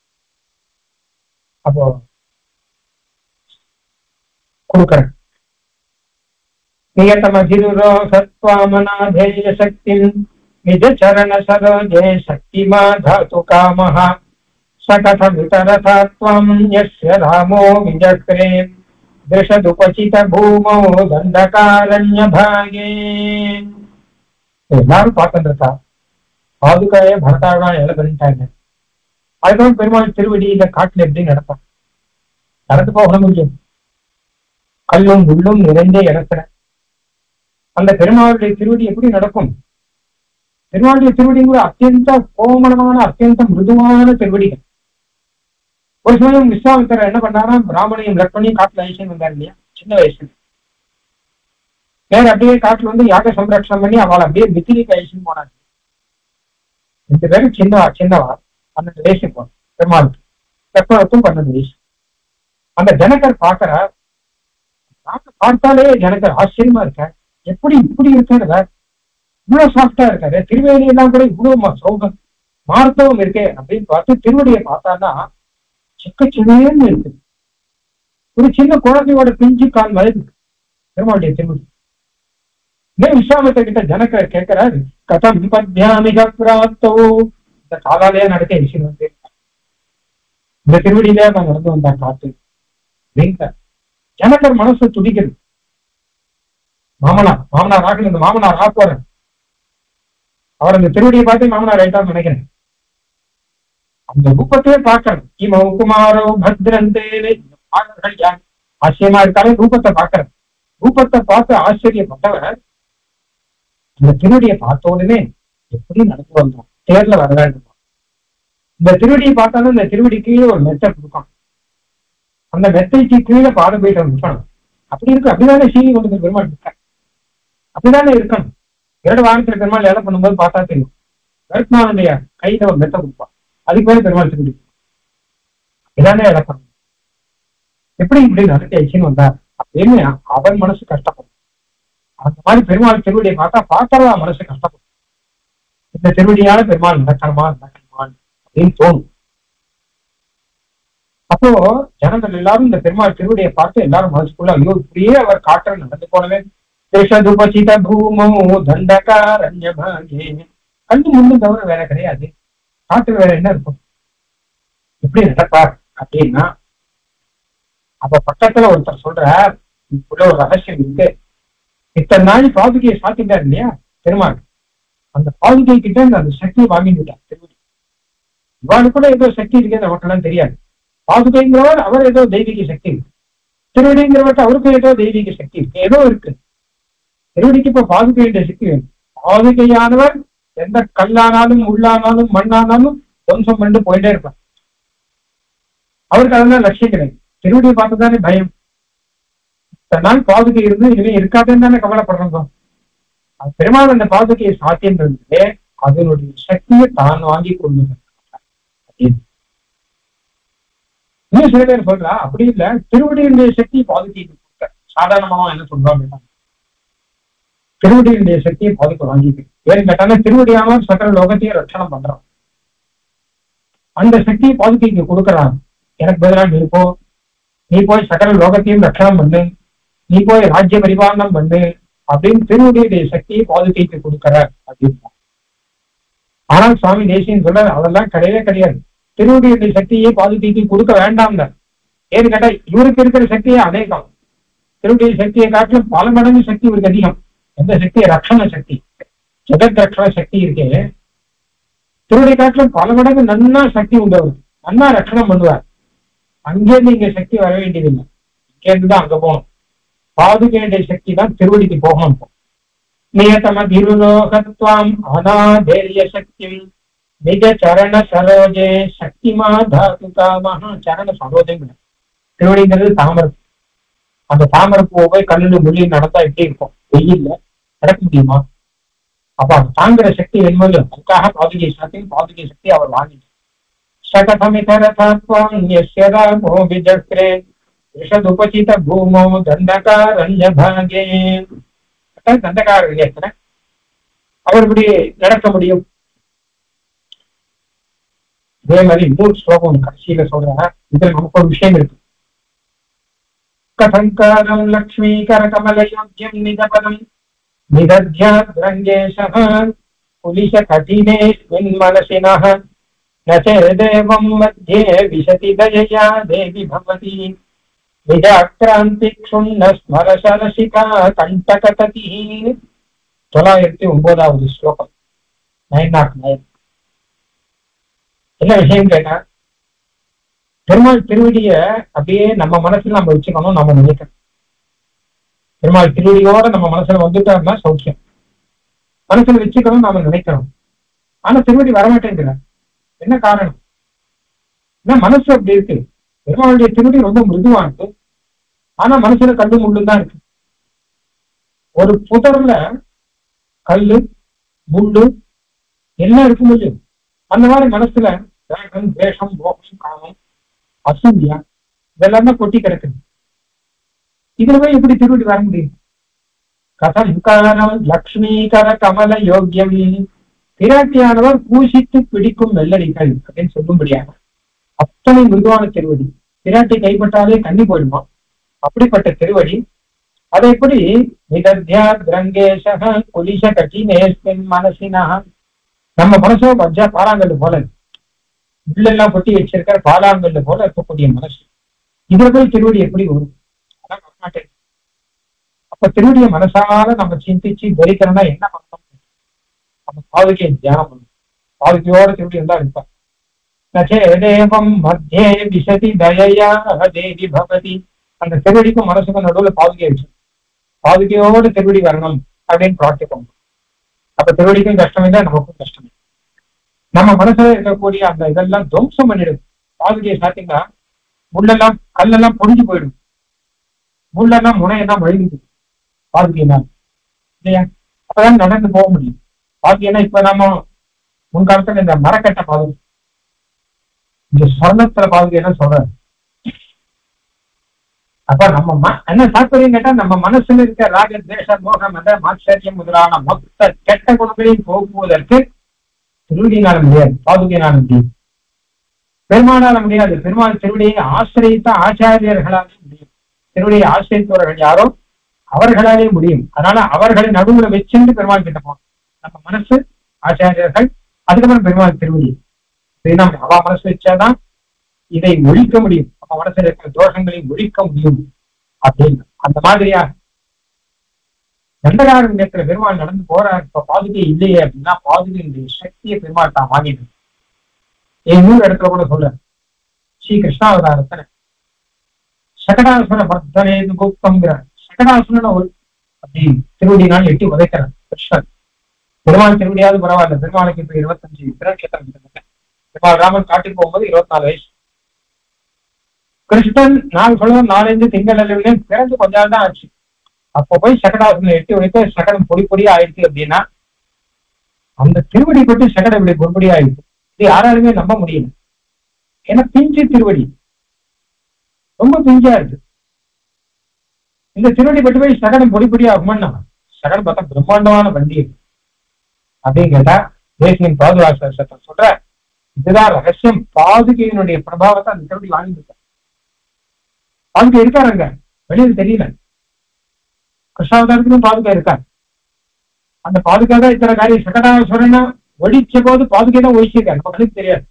அப்போ கொடுக்கறேன் நியதமதிருரோ சத்வாமனாதேய சக்திம் நிஜ சரண சரோஜே சக்திமா தாத்து காமஹ सकथ वितरथा त्वं यस्य रामो विजक्रे दृशदुपचित भूमौ தண்டகாரண்யபாகே எல்லாரும் பார்த்துருக்கா பாதுகாய பரதாழா எல்லாம் பண்ணிட்டாங்க அதுக்கப்புறம் பெருமாள் திருவடியில காட்டுல எப்படி நடப்பான் நடந்து போக முடியும் கல்லும் முள்ளும் நிறைந்தே இடத்துல அந்த பெருமாளுடைய திருவடி எப்படி நடக்கும் பெருமாளுடைய திருவடி கூட அத்தியந்த கோமளமான அத்தியந்த மிருதுவான திருவடிகள் ஒரு சமயம் விஸ்வாமித்திரர் என்ன பண்ணாரா பிராமணையும் லக்ஷ்மணியும் காட்டுல ஐசியம் வந்தார் இல்லையா சின்ன வயசுல வேற அப்படியே காட்டுல வந்து யாக சம்ரட்சணம் பண்ணி அவள் அப்படியே மித்திரிக்கு ஐசியம் போனாங்க ரெண்டு பேரும் சின்னவா சின்னவா பன்னெண்டு வயசு இப்போ பெருமாளுக்கு லக்ஷ்மணத்தும் பன்னெண்டு வயசு அந்த ஜனகர் பாக்குற பார்த்தாலே ஜனகர் ஆச்சரியமா இருக்க எப்படி இப்படி இருக்காரு இவ்வளவு சாஃப்டா இருக்காரு திருவேணி எல்லாம் கூட இவ்வளவு சௌகம் மார்த்தவம் இருக்கே அப்படின்னு பார்த்து திருவடியை பார்த்தான்னா சிக்கச்சின்னேன்னு இருக்கு ஒரு சின்ன குழந்தையோட பிஞ்சு கால் மாதிரி இருக்கு பெருமாளுடைய திருவடி இன்னும் விஸ்வாமித்த கிட்ட ஜனக்கர் கேட்கிறாரு கதம் பத்யாமிக பிராப்தோ இந்த காலாலேயே நடக்க விஷயம் வந்து இந்த திருவடியிலே நான் நடந்து வந்தா காத்து அப்படிங்கிற ஜனக்கர் மனசு துடிக்கிறது மாமனார் மாமனார் ஆகல இந்த மாமனார் ஆ போறேன் அவர் அந்த திருவடியை பார்த்து மாமனார் ஆயிட்டான்னு நினைக்கிறேன் அந்த ரூபத்தையே பார்க்கணும் இம குமாரோ பத்ரந்தேனே பாடல்கள் யார் ஆச்சரியமா இருக்காலும் ரூபத்தை பார்க்கறது ரூபத்தை பார்த்து ஆச்சரியப்பட்டவர் அந்த திருவடியை பார்த்த உடனே எப்படி நடந்து வந்தோம் தேர்ல வர வேண்டும் இந்த திருவடியை பார்த்தாலும் இந்த திருவடி கீழே ஒரு மெத்தை கொடுக்கும் அந்த மெத்தைக்கு கீழே பாதபீடம் இருக்கணும் அப்படி இருக்கு அப்படிதானே சீனி கொண்டு பெருமாள் இருக்க அப்படிதானே இருக்கணும் இரண்டு வாரத்துல பெருமாள் வேலை பண்ணும்போது பார்த்தா தெரியும் கருத்மானுடைய கையில ஒரு மெத்தை கொடுப்பான் அதுக்கு மேல பெருமாள் திருடி இதானே இழக்கணும் எப்படி இப்படி நடத்தியாச்சுன்னு வந்தார் அப்படின்னு அவன் மனசு கஷ்டப்படும் அந்த மாதிரி பெருமாள் திருவடியை பார்த்தா பார்த்தா மனசு கஷ்டப்படும் இந்த திருவடியால பெருமாள் நடக்கணுமா நடக்கணுமா அப்படின்னு தோணும் அப்போ ஜனங்கள் எல்லாரும் இந்த பெருமாள் திருவடியை பார்த்து எல்லாரும் மனசுக்குள்ள ஐயோ இப்படியே அவர் காட்டுற நடந்து போனவே தேசதுபசித பூமோ தண்டகாரண்யபாகே கண்டு முன்னு தவிர வேற கிடையாது காட்டுல வேற என்ன இருக்கும் எப்படி நடப்பார் அப்படின்னா அப்ப பக்கத்துல ஒருத்தர் சொல்ற இதுக்குள்ள ஒரு ரகசியம் இருக்கு இத்தனை நாள் பாதுகையை சாத்திட்டார் இல்லையா பெருமாள் அந்த பாதுகை கிட்ட இருந்து அந்த சக்தியை வாங்கிட்டார் திருவடி இவாளுக்கு கூட ஏதோ சக்தி இருக்கு நமக்கெல்லாம் தெரியாது பாதுகைங்கிறவர் அவர் ஏதோ தெய்வீக சக்தி இருக்கு திருவடிங்கிறவர்கிட்ட அவருக்கு ஏதோ தெய்வீக சக்தி இருக்கு ஏதோ இருக்கு திருவடிக்கு இப்ப பாதுகையுடைய சக்தி வேணும் பாதுகையானவர் எந்த கல்லானாலும் உள்ளானாலும் மண்ணானாலும் துவம்சம் பண்ணிட்டு போயிட்டே இருப்பார் அவருக்கு அதெல்லாம் லட்சியம் கிடையாது திருவடியை பார்த்துதானே பயம் இத்தனை நாள் பாதுகை இருந்து இனிமே இருக்காதுன்னு தானே கவலைப்படுறோம் அது பெருமாள் அந்த பாதுகையை சாத்தியன்றது அதனுடைய சக்தியை தான் வாங்கி கொண்டு இன்னும் சில பேர் சொல்றா அப்படி இல்ல திருவடியினுடைய சக்தி பாதுகைக்கு கொடுக்க சாதாரணமா என்ன சொல்றோம் அப்படின்னா திருவடியினுடைய சக்தியை பாதுகை வாங்கிக்கு ஏன்னு கேட்டாங்க திருவடியானவர் சகல லோகத்தையும் ரட்சணம் பண்றான் அந்த சக்தியை பாதுகைக்கு கொடுக்கறான் எனக்கு பதிலாக நீ போ நீ போய் சகல லோகத்தையும் ரட்சணம் பண்ணு நீ போய் ராஜ்ய பரிபாலனம் பண்ணு அப்படின்னு திருவடியுடைய சக்தியை பாதுகைக்கு கொடுக்கிறார் அப்படின்னு ஆனால் சுவாமி தேசியன் சொல்றாரு அதெல்லாம் கிடையவே கிடையாது திருவடியுடைய சக்தியை பாதுகைக்கு கொடுக்க வேண்டாம் ஏன்னு கேட்டா இவருக்கு இருக்கிற சக்தியே அநேகம் திருவடிய சக்தியை காட்டிலும் பல மடங்கு சக்தி இவருக்கு அதிகம் எந்த சக்தி ரக்ஷண சக்தி ஜெகத் ரக்ஷண சக்தி இருக்கே திருவடி காட்டிலும் பல மடங்கு நன்னா சக்தி உண்டு அவருக்கு நன்னா ரட்சணம் பண்ணுவார் அங்கேருந்து இங்க சக்தி வர வேண்டியதில்லை இங்கேருந்து தான் அங்க போகணும் பாதுகையுடைய சக்தி தான் திருவடிக்கு போகணும் இப்போ நியதம திருலோகத்வாம் அனாதேரிய சக்தி நிஜ சரண சரோஜே சக்திமா தாது காமஹா சரண சரோஜங்க திருவடிங்கிறது தாமரை அந்த தாமரை பூவை போய் கல்லுல முள்ளி நடந்தா எப்படி இருக்கும் வெயில்ல நடக்க முடியுமா அப்ப அது தாங்குற சக்தி என்பது அதுக்காக பாதுகை சக்தி பாதுகை சக்தி அவர் வாங்கிட்டார் சகதமிதரதாத்வான்யஸ்யராமோ விஜக்ரே விஷதுபசித பூமோ தண்டகாரண்ய பாகே தண்டகாரண்யத்துல அவர் இப்படி நடக்க முடியும் இதே மாதிரி இன்னொரு ஸ்லோகம் கடைசியில சொல்றாங்க இதுல நமக்கு ஒரு விஷயம் இருக்கு कथङ्कारम् लक्ष्मीकरकमलयोग्यम् निजपदम् निदध्याद्रङ्गेशः कुलिशकठिनेऽस्मिन्मनसिनः न चेदेवम् मध्ये विशति दयया देवि भवति நிஜாக்கிராந்திக்ஷுண்ண ஸ்மரசரசிகா கண்டகததி தொள்ளாயிரத்தி ஒன்பதாவது ஸ்லோகம் நைன் நாட் நைன் என்ன விஷயம் கேட்டா பெருமாள் திருவடிய அப்படியே நம்ம மனசுல நம்ம வச்சுக்கணும் நம்ம நினைக்கணும் பெருமாள் திருவடியோட நம்ம மனசுல வந்துட்டோம்னா சௌக்கியம் மனசுல வச்சுக்கணும் நாம நினைக்கணும் ஆனா திருவடி வரமாட்டேங்கிற என்ன காரணம் ஏன்னா மனசு அப்படி இருக்கு பெருமாளுடைய திருவடி ரொம்ப மிருதுவா இருக்கு ஆனா மனசுல கல்லு முள்ளு தான் இருக்கு ஒரு புதர்ல கல்லு முள்ளு எல்லாம் இருக்க முடியும் அந்த மாதிரி மனசுல வேகம் வேஷம் மோகம் காமம் அசூயா இதெல்லாம் தான் கொட்டி கிடக்குது இதுல போய் எப்படி திருவடி வர முடியும் கதம் காரம் லக்ஷ்மீகர கமல யோக்கியம் பிராட்டியானவர் பூசித்து பிடிக்கும் வெள்ளடிகள் அப்படின்னு சொல்லும்படியாக அத்தனை மிருதுவான திருவடி பிராட்டி கைப்பட்டாலே கண்ணி போயிடுமா அப்படிப்பட்ட திருவடி அதை எப்படி நிதத்யா திரங்கேஷக குலிஷ கட்டினேஸ்மின் மனசினா நம்ம மனசோ வஜ்ஜா பாறாங்கல்லு போல இருக்கு. உள்ளெல்லாம் கொட்டி வச்சிருக்கிற பாலாங்கல்லு போல இருக்கக்கூடிய மனசு இதுல போய் திருவடி எப்படி வரும் அதான் வரமாட்டேன் அப்ப திருவடிய மனசால நம்ம சிந்திச்சு தரிக்கணும்னா என்ன பண்ணணும் நம்ம பாதுகையை தியானம் பண்ணணும் பாதுகையோட திருவடி இருந்தா இருப்பா நச்சேதேவம் மத்தியே விசதி தயையா தேவி பவதி அந்த திருவடிக்கும் மனசுக்கும் நடுவுல பாதுகை வச்சு பாதுகையோட திருவடி வரணும் அப்படின்னு பிரார்த்திப்போம் அப்ப திருவடிக்கும் கஷ்டம் இல்லை நமக்கும் கஷ்டம் இல்லை நம்ம மனசுல இருக்கக்கூடிய அந்த இதெல்லாம் துவம்சம் பண்ணிடும் பாதுகையை சாத்திங்கன்னா முள்ளெல்லாம் கல்லெல்லாம் பொடிஞ்சு போயிடும் முள்ளெல்லாம் முனையெல்லாம் வழுகுது பாதுகையினால் இல்லையா அப்பதான் நடந்து போக முடியும் பாதுகைனா இப்ப நாம முன்காலத்துல இந்த மரக்கட்டை பாதுகை இந்த சொர்ணத்துல பாதுகைன்னா சொல்றாரு அப்ப நம்ம ம- என்ன தாற்பயம் கேட்டா நம்ம மனசுல இருக்க ராக தேச மோகம் மத மாச்சரியம் முதலான மொத்த கெட்ட குணங்களையும் போக்குவதற்கு திருவடியினால முடியாது பாதுகையினால முடியும் பெருமானால முடியாது பெருமாள் திருவடியை ஆசிரியத்த ஆச்சாரியர்களால முடியும் திருவடியை ஆசிரியத்தவர்கள் யாரோ அவர்களாலே முடியும் அதனால அவர்களை நடுவுல வச்சுட்டு பெருமாள் கிட்ட போகணும் நம்ம மனசு ஆச்சாரியர்கள் அதுக்கப்புறம் பெருமாள் திருவடி இது நம்ம அவ மனசு வச்சாதான் இதை ஒழிக்க முடியும் நம்ம மனசுல இருக்கிற தோஷங்களை ஒழிக்க முடியும் அப்படின்னு அந்த மாதிரியா தண்டகாரண்யத்துல பெருமாள் நடந்து போறார் இப்ப பாதுகை இல்லையே அப்படின்னா பாதுகையினுடைய சக்தியை பெருமாள் தான் வாங்கிட்டு என் நூறு இடத்துல கூட சொல்ற ஸ்ரீ கிருஷ்ணாவதாரத்துல சகடாசுர மர்தனே குப்தம்ங்கிற சகடாசுரன் ஒரு அப்படி திருவடினால் எட்டி உதைக்கிறார் கிருஷ்ணன் பெருமாள் திருவடியாவது பரவாயில்ல பெருமாளுக்கு இப்ப இருபத்தஞ்சு திருநட்சத்திரம் கிட்டத்தட்ட பெருமாள் ராமன் காட்டுக்கு போகும்போது இருபத்தி நாலு வயசு கிருஷ்ணன் நாள் சொல்லுவோம் நாலஞ்சு திங்கள் அளவிலே பிறந்து கொஞ்ச நாள் தான் ஆச்சு அப்போ போய் சகடாசுரனை எட்டி உடைத்து சகடம் பொடி பொடியா ஆயிடுச்சு அப்படின்னா அந்த திருவடி பட்டு சகடம் இப்படி பொடி பொடி ஆயிடுச்சு இது யாராலுமே நம்ப முடியல ஏன்னா பிஞ்சு திருவடி ரொம்ப பிஞ்சா இருக்கு இந்த திருவடி பட்டு போய் சகடம் பொடி பொடி ஆகுமான்னா சகடம் பார்த்தா பிரம்மாண்டமான வண்டி இருக்கு அப்படின்னு கேட்டா தேசியின் பாதுகாப்பு சட்டம் சொல்ற இதுதான் ரகசியம் பாதுகையினுடைய பிரபாவத்தை அந்த திருவடி வாங்கிட்டு பாதுகை இருக்காருங்க வெளியில தெரியல கிருஷ்ணாவதாரத்துக்கும் பாதுகா இருக்காரு அந்த பாதுகா தான் இத்தனை காரியம் சகடாசுரனை ஒழிச்ச போது பாதுகை தான் ஒழிச்சிருக்காரு நமக்கு தெரியாது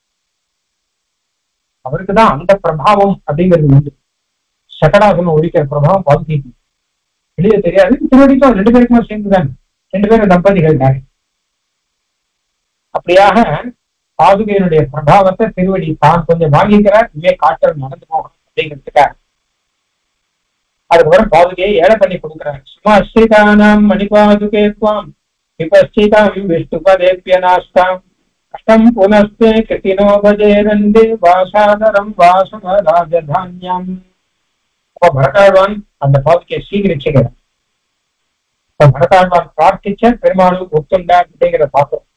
அவருக்கு தான் அந்த பிரபாவம் அப்படிங்கிறது உண்டு சகடாசுரன் ஒழிக்கிற பிரபாவம் பாதுகைக்கு வெளியே தெரியாது திருவடிக்கும் ரெண்டு பேருக்குமா சேர்ந்துதான் ரெண்டு பேரும் தம்பதிகள் தானே அப்படியாக பாதுகையினுடைய பிரபாவத்தை திருவடி தான் கொஞ்சம் வாங்கிக்கிறார் இனிமே காட்டல் நடந்து போகணும் அப்படிங்கிறதுக்காக அதுக்கப்புறம் பாதுகையை ஏழை பண்ணி கொடுக்கிறார் சும்மா ஸ்ரீதானாம் மணிபாதுகே துவாம் விபஸ்திதாம் விஷ்ணுபதேபியனாஸ்தாம் கஷ்டம் புனஸ்தே கிருத்தினோ பஜேரந்தே வாசாதரம் வாசம ராஜதான்யம் அப்ப பரதாழ்வான் அந்த பாதுகையை சீகரிச்சுக்கிறார் இப்ப பரதாழ்வான் பிரார்த்திச்ச பெருமாளும் ஒத்துண்டார் அப்படிங்கிற பார்க்கிறோம்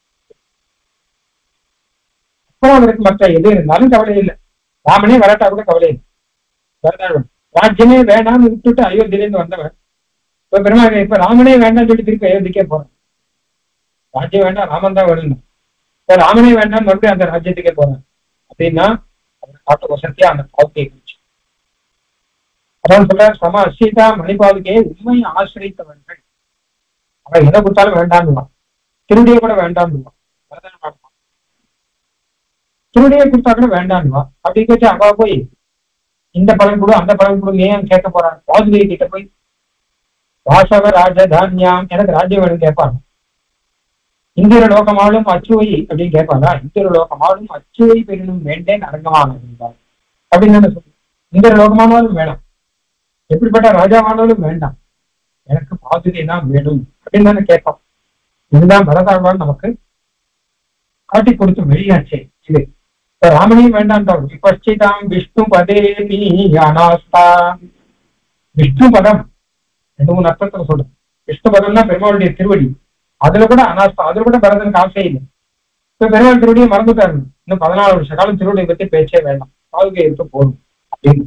அப்புறம் அவருக்கு மற்ற எது இருந்தாலும் கவலை இல்லை ராமனே வரட்டா கூட கவலை இல்லை பரதாழ்வான் ராஜ்யமே வேணாம்னு விட்டுட்டு அயோத்தியிலேருந்து வந்தவன் இப்ப பெருமாள் இப்ப ராமனே வேண்டாம்னு சொல்லி திருப்பி அயோத்திக்கே போறான் ராஜ்யம் வேண்டாம் ராமன் தான் வேணும் இப்ப ராமனே வேண்டாம் மறுபடியும் அந்த ராஜ்யத்துக்கே போறான் அப்படின்னா அவர் காட்டு வசதியா அந்த பாதுகையை குறிச்சு அதான் சொல்ற சம சீதா மணிபாதுகையை உண்மை ஆசிரியத்தவர்கள் அவன் எதை கொடுத்தாலும் வேண்டாம்னுவான் திருடிய கூட வேண்டாம்னுவான் வரதன் பார்ப்பான் திருடியை கொடுத்தா கூட வேண்டாம்னுவான் அப்படி வச்சு அவ போய் இந்த பலன் கொடு அந்த பலன் கொடு ஏன் கேட்க போறான் பாதுகை கிட்ட போய் வாசவ ராஜதான்யாம் எனக்கு ராஜ்யம் வேணும் கேட்பாங்க இந்திர லோகமாலும் அச்சுவை அப்படின்னு கேட்பாரா இந்திர லோகமாலும் அச்சுவை பெரினும் வேண்டேன் அரங்கமான அப்படின்னு தானே சொல்றேன் இந்திர லோகமானாலும் வேணாம் எப்படிப்பட்ட ராஜாவானாலும் வேண்டாம் எனக்கு பாதுகை தான் வேணும் அப்படின்னு தானே கேட்பான் இதுதான் பரதாழ்வான் நமக்கு காட்டி கொடுத்து வெளியாச்சே இது இப்ப ராமனையும் வேண்டாம் விபச்சிதாம் விஷ்ணு பதே நீ அனாஸ்தா விஷ்ணு பதம் ரெண்டு மூணு அர்த்தத்துல சொல்றேன் விஷ்ணு பதம்னா பெருமாளுடைய திருவடி அதுல கூட அனாஸ்தா அதுல கூட பரதனுக்கு ஆசை இல்லை இப்ப பெருமாள் திருவடியை மறந்துட்டாரு இன்னும் பதினாலு வருஷ காலம் திருவடியை பத்தி பேச்சே வேண்டாம் பாதுகை இருக்க போதும் அப்படின்னு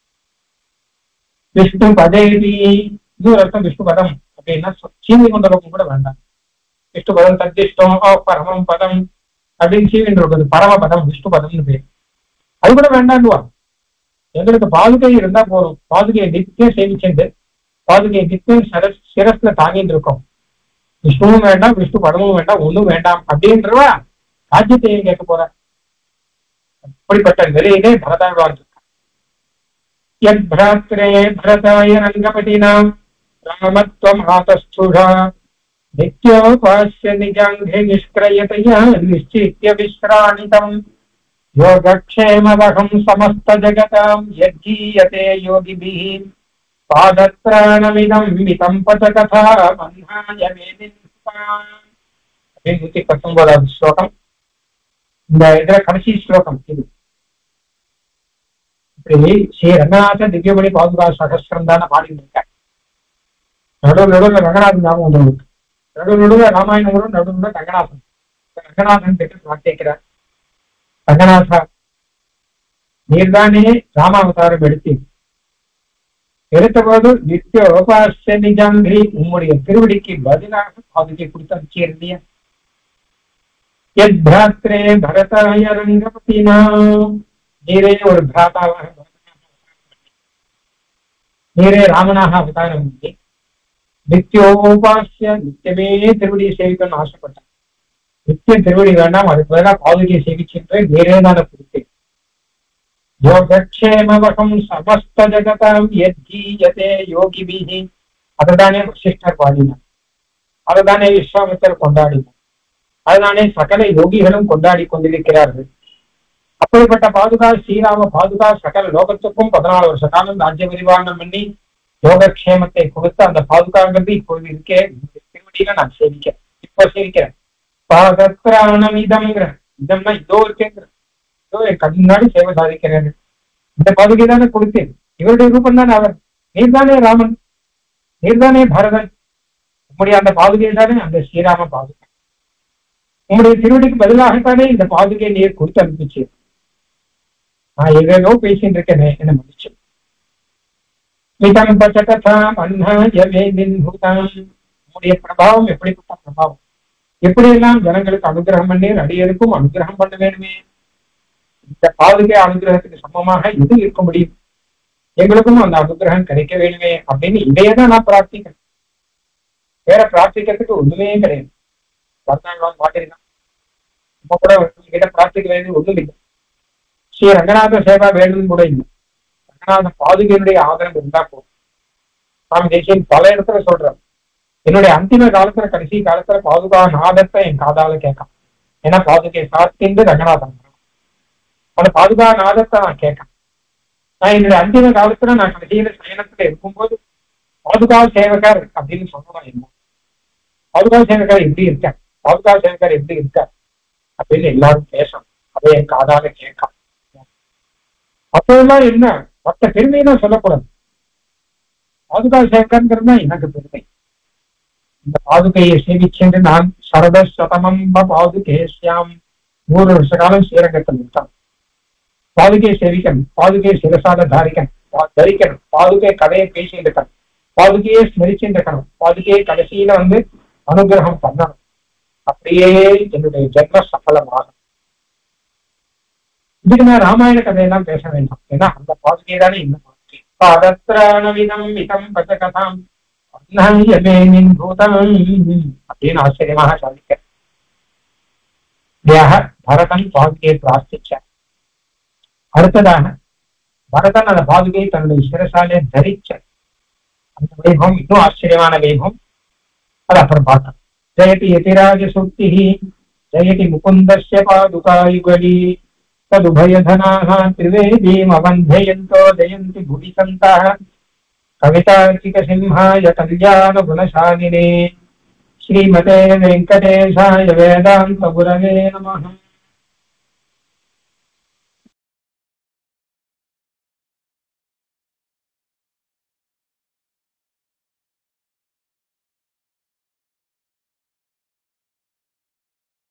விஷ்ணு பதேவி இது ஒரு அர்த்தம் விஷ்ணு பதம் அப்படின்னா சீனி கொண்ட லோகம் கூட வேண்டாம் விஷ்ணு பதம் தத்திஷ்டம் ஓ பரமம் பதம் அப்படின்னு சீவின் இருக்குது பரம பதம் விஷ்ணு பதம்னு பேர் அது கூட வேண்டாண்டுவா எங்களுக்கு பாதுகை இருந்தா போதும் பாதுகையை நித்தியம் சேவிச்சுண்டு பாதுகையை நித்தியம் சிரஸ் சிரஸ்ல தாங்கிட்டு இருக்கோம் விஷ்ணுவும் வேண்டாம் விஷ்ணு பதமும் வேண்டாம் ஒண்ணும் வேண்டாம் அப்படின்றவா ராஜ்யத்தை ஏன் கேட்க போற அப்படிப்பட்ட நிலையிலே பரதாழ்வான் यद् भ्रात्रे भरताय रङ्गपतिनाम् रामत्वमातस्थुषा नित्योपास्य निजाङ्घे निष्क्रयतया निश्चित्य विश्राणितम् योगक्षेमवहम् समस्तजगताम् यज्जीयते योगिभिः पादत्राणमिदम् मितम् पचकथा बन्धाय मेदिन्ताम् நூத்தி பத்தொன்பதாவது ஸ்லோகம் இந்த இதுல கடைசி ஸ்லோகம் இது இப்படி ஸ்ரீ ரங்கநாத திவ்யமணி பாதுகா சகசிரம் தானே பாடிட்டு இருக்க நடுவு நடுவில் ரங்கநாதன் ஞாபகம் வந்து உங்களுக்கு நடுவு நடுவில் ராமாயணம் வரும் நடுவு நடுவில் ரங்கநாதன் ரங்கநாதன் கிட்ட பிரார்த்திக்கிறார் ரங்கநாதா நீர்தானே ராமாவதாரம் எடுத்து எடுத்தபோது நித்தியோபாசிய நிஜாங்கி உம்முடைய திருவடிக்கு பதிலாக பாதுகை கொடுத்து அனுப்பிச்சிருந்திய எத் பிராத்ரே பரதாய ரங்கபதினா நீரே ஒரு பிராதாவாக நீரே ராமனாக அவதாரம் பண்ணி நித்தியோபாசிய நித்தியமே திருவடியை சேவிக்கணும்னு ஆசைப்பட்டான் நித்திய திருவடி வேண்டாம் அதுக்கு பதிலாக பாதுகையை சேவிச்சுட்டு நீரே தானே கொடுத்தேன் யோகக்ஷேமவகம் சமஸ்த ஜகதாம் யஜ்ஜீயதே யோகிபிஹி அதுதானே வசிஷ்டர் பாடினார் அதுதானே விஸ்வாமித்தர் கொண்டாடினார் அதுதானே சகல யோகிகளும் கொண்டாடி கொண்டிருக்கிறார்கள் அப்படிப்பட்ட பாதுகா ஸ்ரீராம பாதுகா சகல லோகத்துக்கும் பதினாலு வருஷ காலம் ராஜ்ய விரிவாகம் பண்ணி யோகக்ஷேமத்தை கொடுத்து அந்த பாதுகாங்கிறது இப்பொழுது இருக்கே திருவடியில நான் சேவிக்கிறேன் இப்ப சேவிக்கிறேன் பாதத்ராணம் இதம்ங்கிற இதம்னா இதோ இருக்கேங்கிற இதோ என் கண் முன்னாடி சேவை சாதிக்கிறேன் இந்த பாதுகை தானே கொடுத்தேன் இவருடைய ரூபம் தானே அவர் நீர்தானே ராமன் நீர்தானே பரதன் உம்முடைய அந்த பாதுகை தானே அந்த ஸ்ரீராம பாதுகை உம்முடைய திருவடிக்கு பதிலாகத்தானே இந்த பாதுகை நீர் கொடுத்து அனுப்பிச்சு நான் ஏதேதோ பேசிட்டு இருக்கேனே என்ன மன்னிச்சு மிதம் பச்சகதாம் அன்னாய வேதின் பூதாம் உம்முடைய பிரபாவம் எப்படிப்பட்ட பிரபாவம் எப்படியெல்லாம் ஜனங்களுக்கு அனுகிரகம் பண்ணீர் அடியருக்கும் அனுகிரகம் பண்ண வேணுமே இந்த பாதுகை அனுகிரகத்துக்கு சமமாக எது இருக்க முடியும் எங்களுக்கும் அந்த அனுகிரகம் கிடைக்க வேணுமே அப்படின்னு இதையே தான் நான் பிரார்த்திக்கிறேன் வேற பிரார்த்திக்கிறதுக்கு ஒண்ணுமே கிடையாது வரதாங்க மாட்டிருக்கான் நம்ம கூட கிட்ட பிரார்த்திக்க வேண்டியது ஒண்ணும் இல்லை ஸ்ரீ ரங்கநாத சேவா வேணும்னு கூட இல்லை ரங்கநாத பாதுகையினுடைய ஆதரவு இருந்தா போதும் சுவாமி தேசியன் பல இடத்துல சொல்றாரு என்னுடைய அந்திம காலத்துல கடைசி காலத்துல பாதுகா நாதத்தை என் காதால கேட்கான் ஏன்னா பாதுகை சாத்திந்து ரங்கநாதன் அந்த பாதுகா நாதத்தை நான் கேட்கேன் நான் என்னுடைய அந்திம காலத்துல நான் கடைசியில சயனத்துல இருக்கும்போது பாதுகா சேவகர் அப்படின்னு சொல்லணும் என்ன பாதுகா சேவகர் எப்படி இருக்க பாதுகா சேவகர் எப்படி இருக்க அப்படின்னு எல்லாரும் பேசணும் அதை என் காதால கேட்கான் அப்பெல்லாம் என்ன மற்ற பெருமையெல்லாம் சொல்லக்கூடாது பாதுகா சேவகர்ங்கிறது தான் எனக்கு பெருமை இந்த பாதுகையை சேவிச்சென்று நான் சரத சதமம்ப பாதுகேஸ்யாம் நூறு வருஷ காலம் ஸ்ரீரங்கத்தில் இருக்கான் பாதுகையை சேவிக்கணும் பாதுகையை சிரசால தாரிக்கணும் பா- தரிக்கணும் பாதுகை கதையை பேசிட்டு இருக்கணும் பாதுகையை ஸ்மரிச்சுட்டு இருக்கணும் பாதுகையை கடைசியில வந்து அனுகிரகம் பண்ணணும் அப்படியே என்னுடைய ஜென்ம சஃலமாகும் இதுக்கு நான் ராமாயண கதையெல்லாம் பேச வேண்டாம் ஏன்னா அந்த பாதுகை தானே இன்னும் பாதுகை பாதத்ராணவிதம் இதம் பசகதாம் அன்னயமேனின் பூதம் அப்படின்னு ஆச்சரியமாக சாதிக்க தியாக பரதன் பாதுகையை பிரார்த்திச்சார் அடுத்ததாக பரதன் அந்த பாதுகையை தன்னுடைய சிரசாலே தரிச்ச அந்த வைபவம் இன்னும் ஆச்சரியமான வைபவம் அது அப்புறம் பார்த்தோம் ஜெயதி யதிராஜ சுக்தி ஜெயதி முகுந்தஸ்ய பாதுகாயுகலி ததுபயதனாக திரிவேதீம் அவந்தயந்தோ ஜெயந்தி புவி சந்தாः कवितार्किकसिंहाय कल्याणगुणशालिने श्रीमते वेङ्कटेशाय वेदान्तगुरवे नमः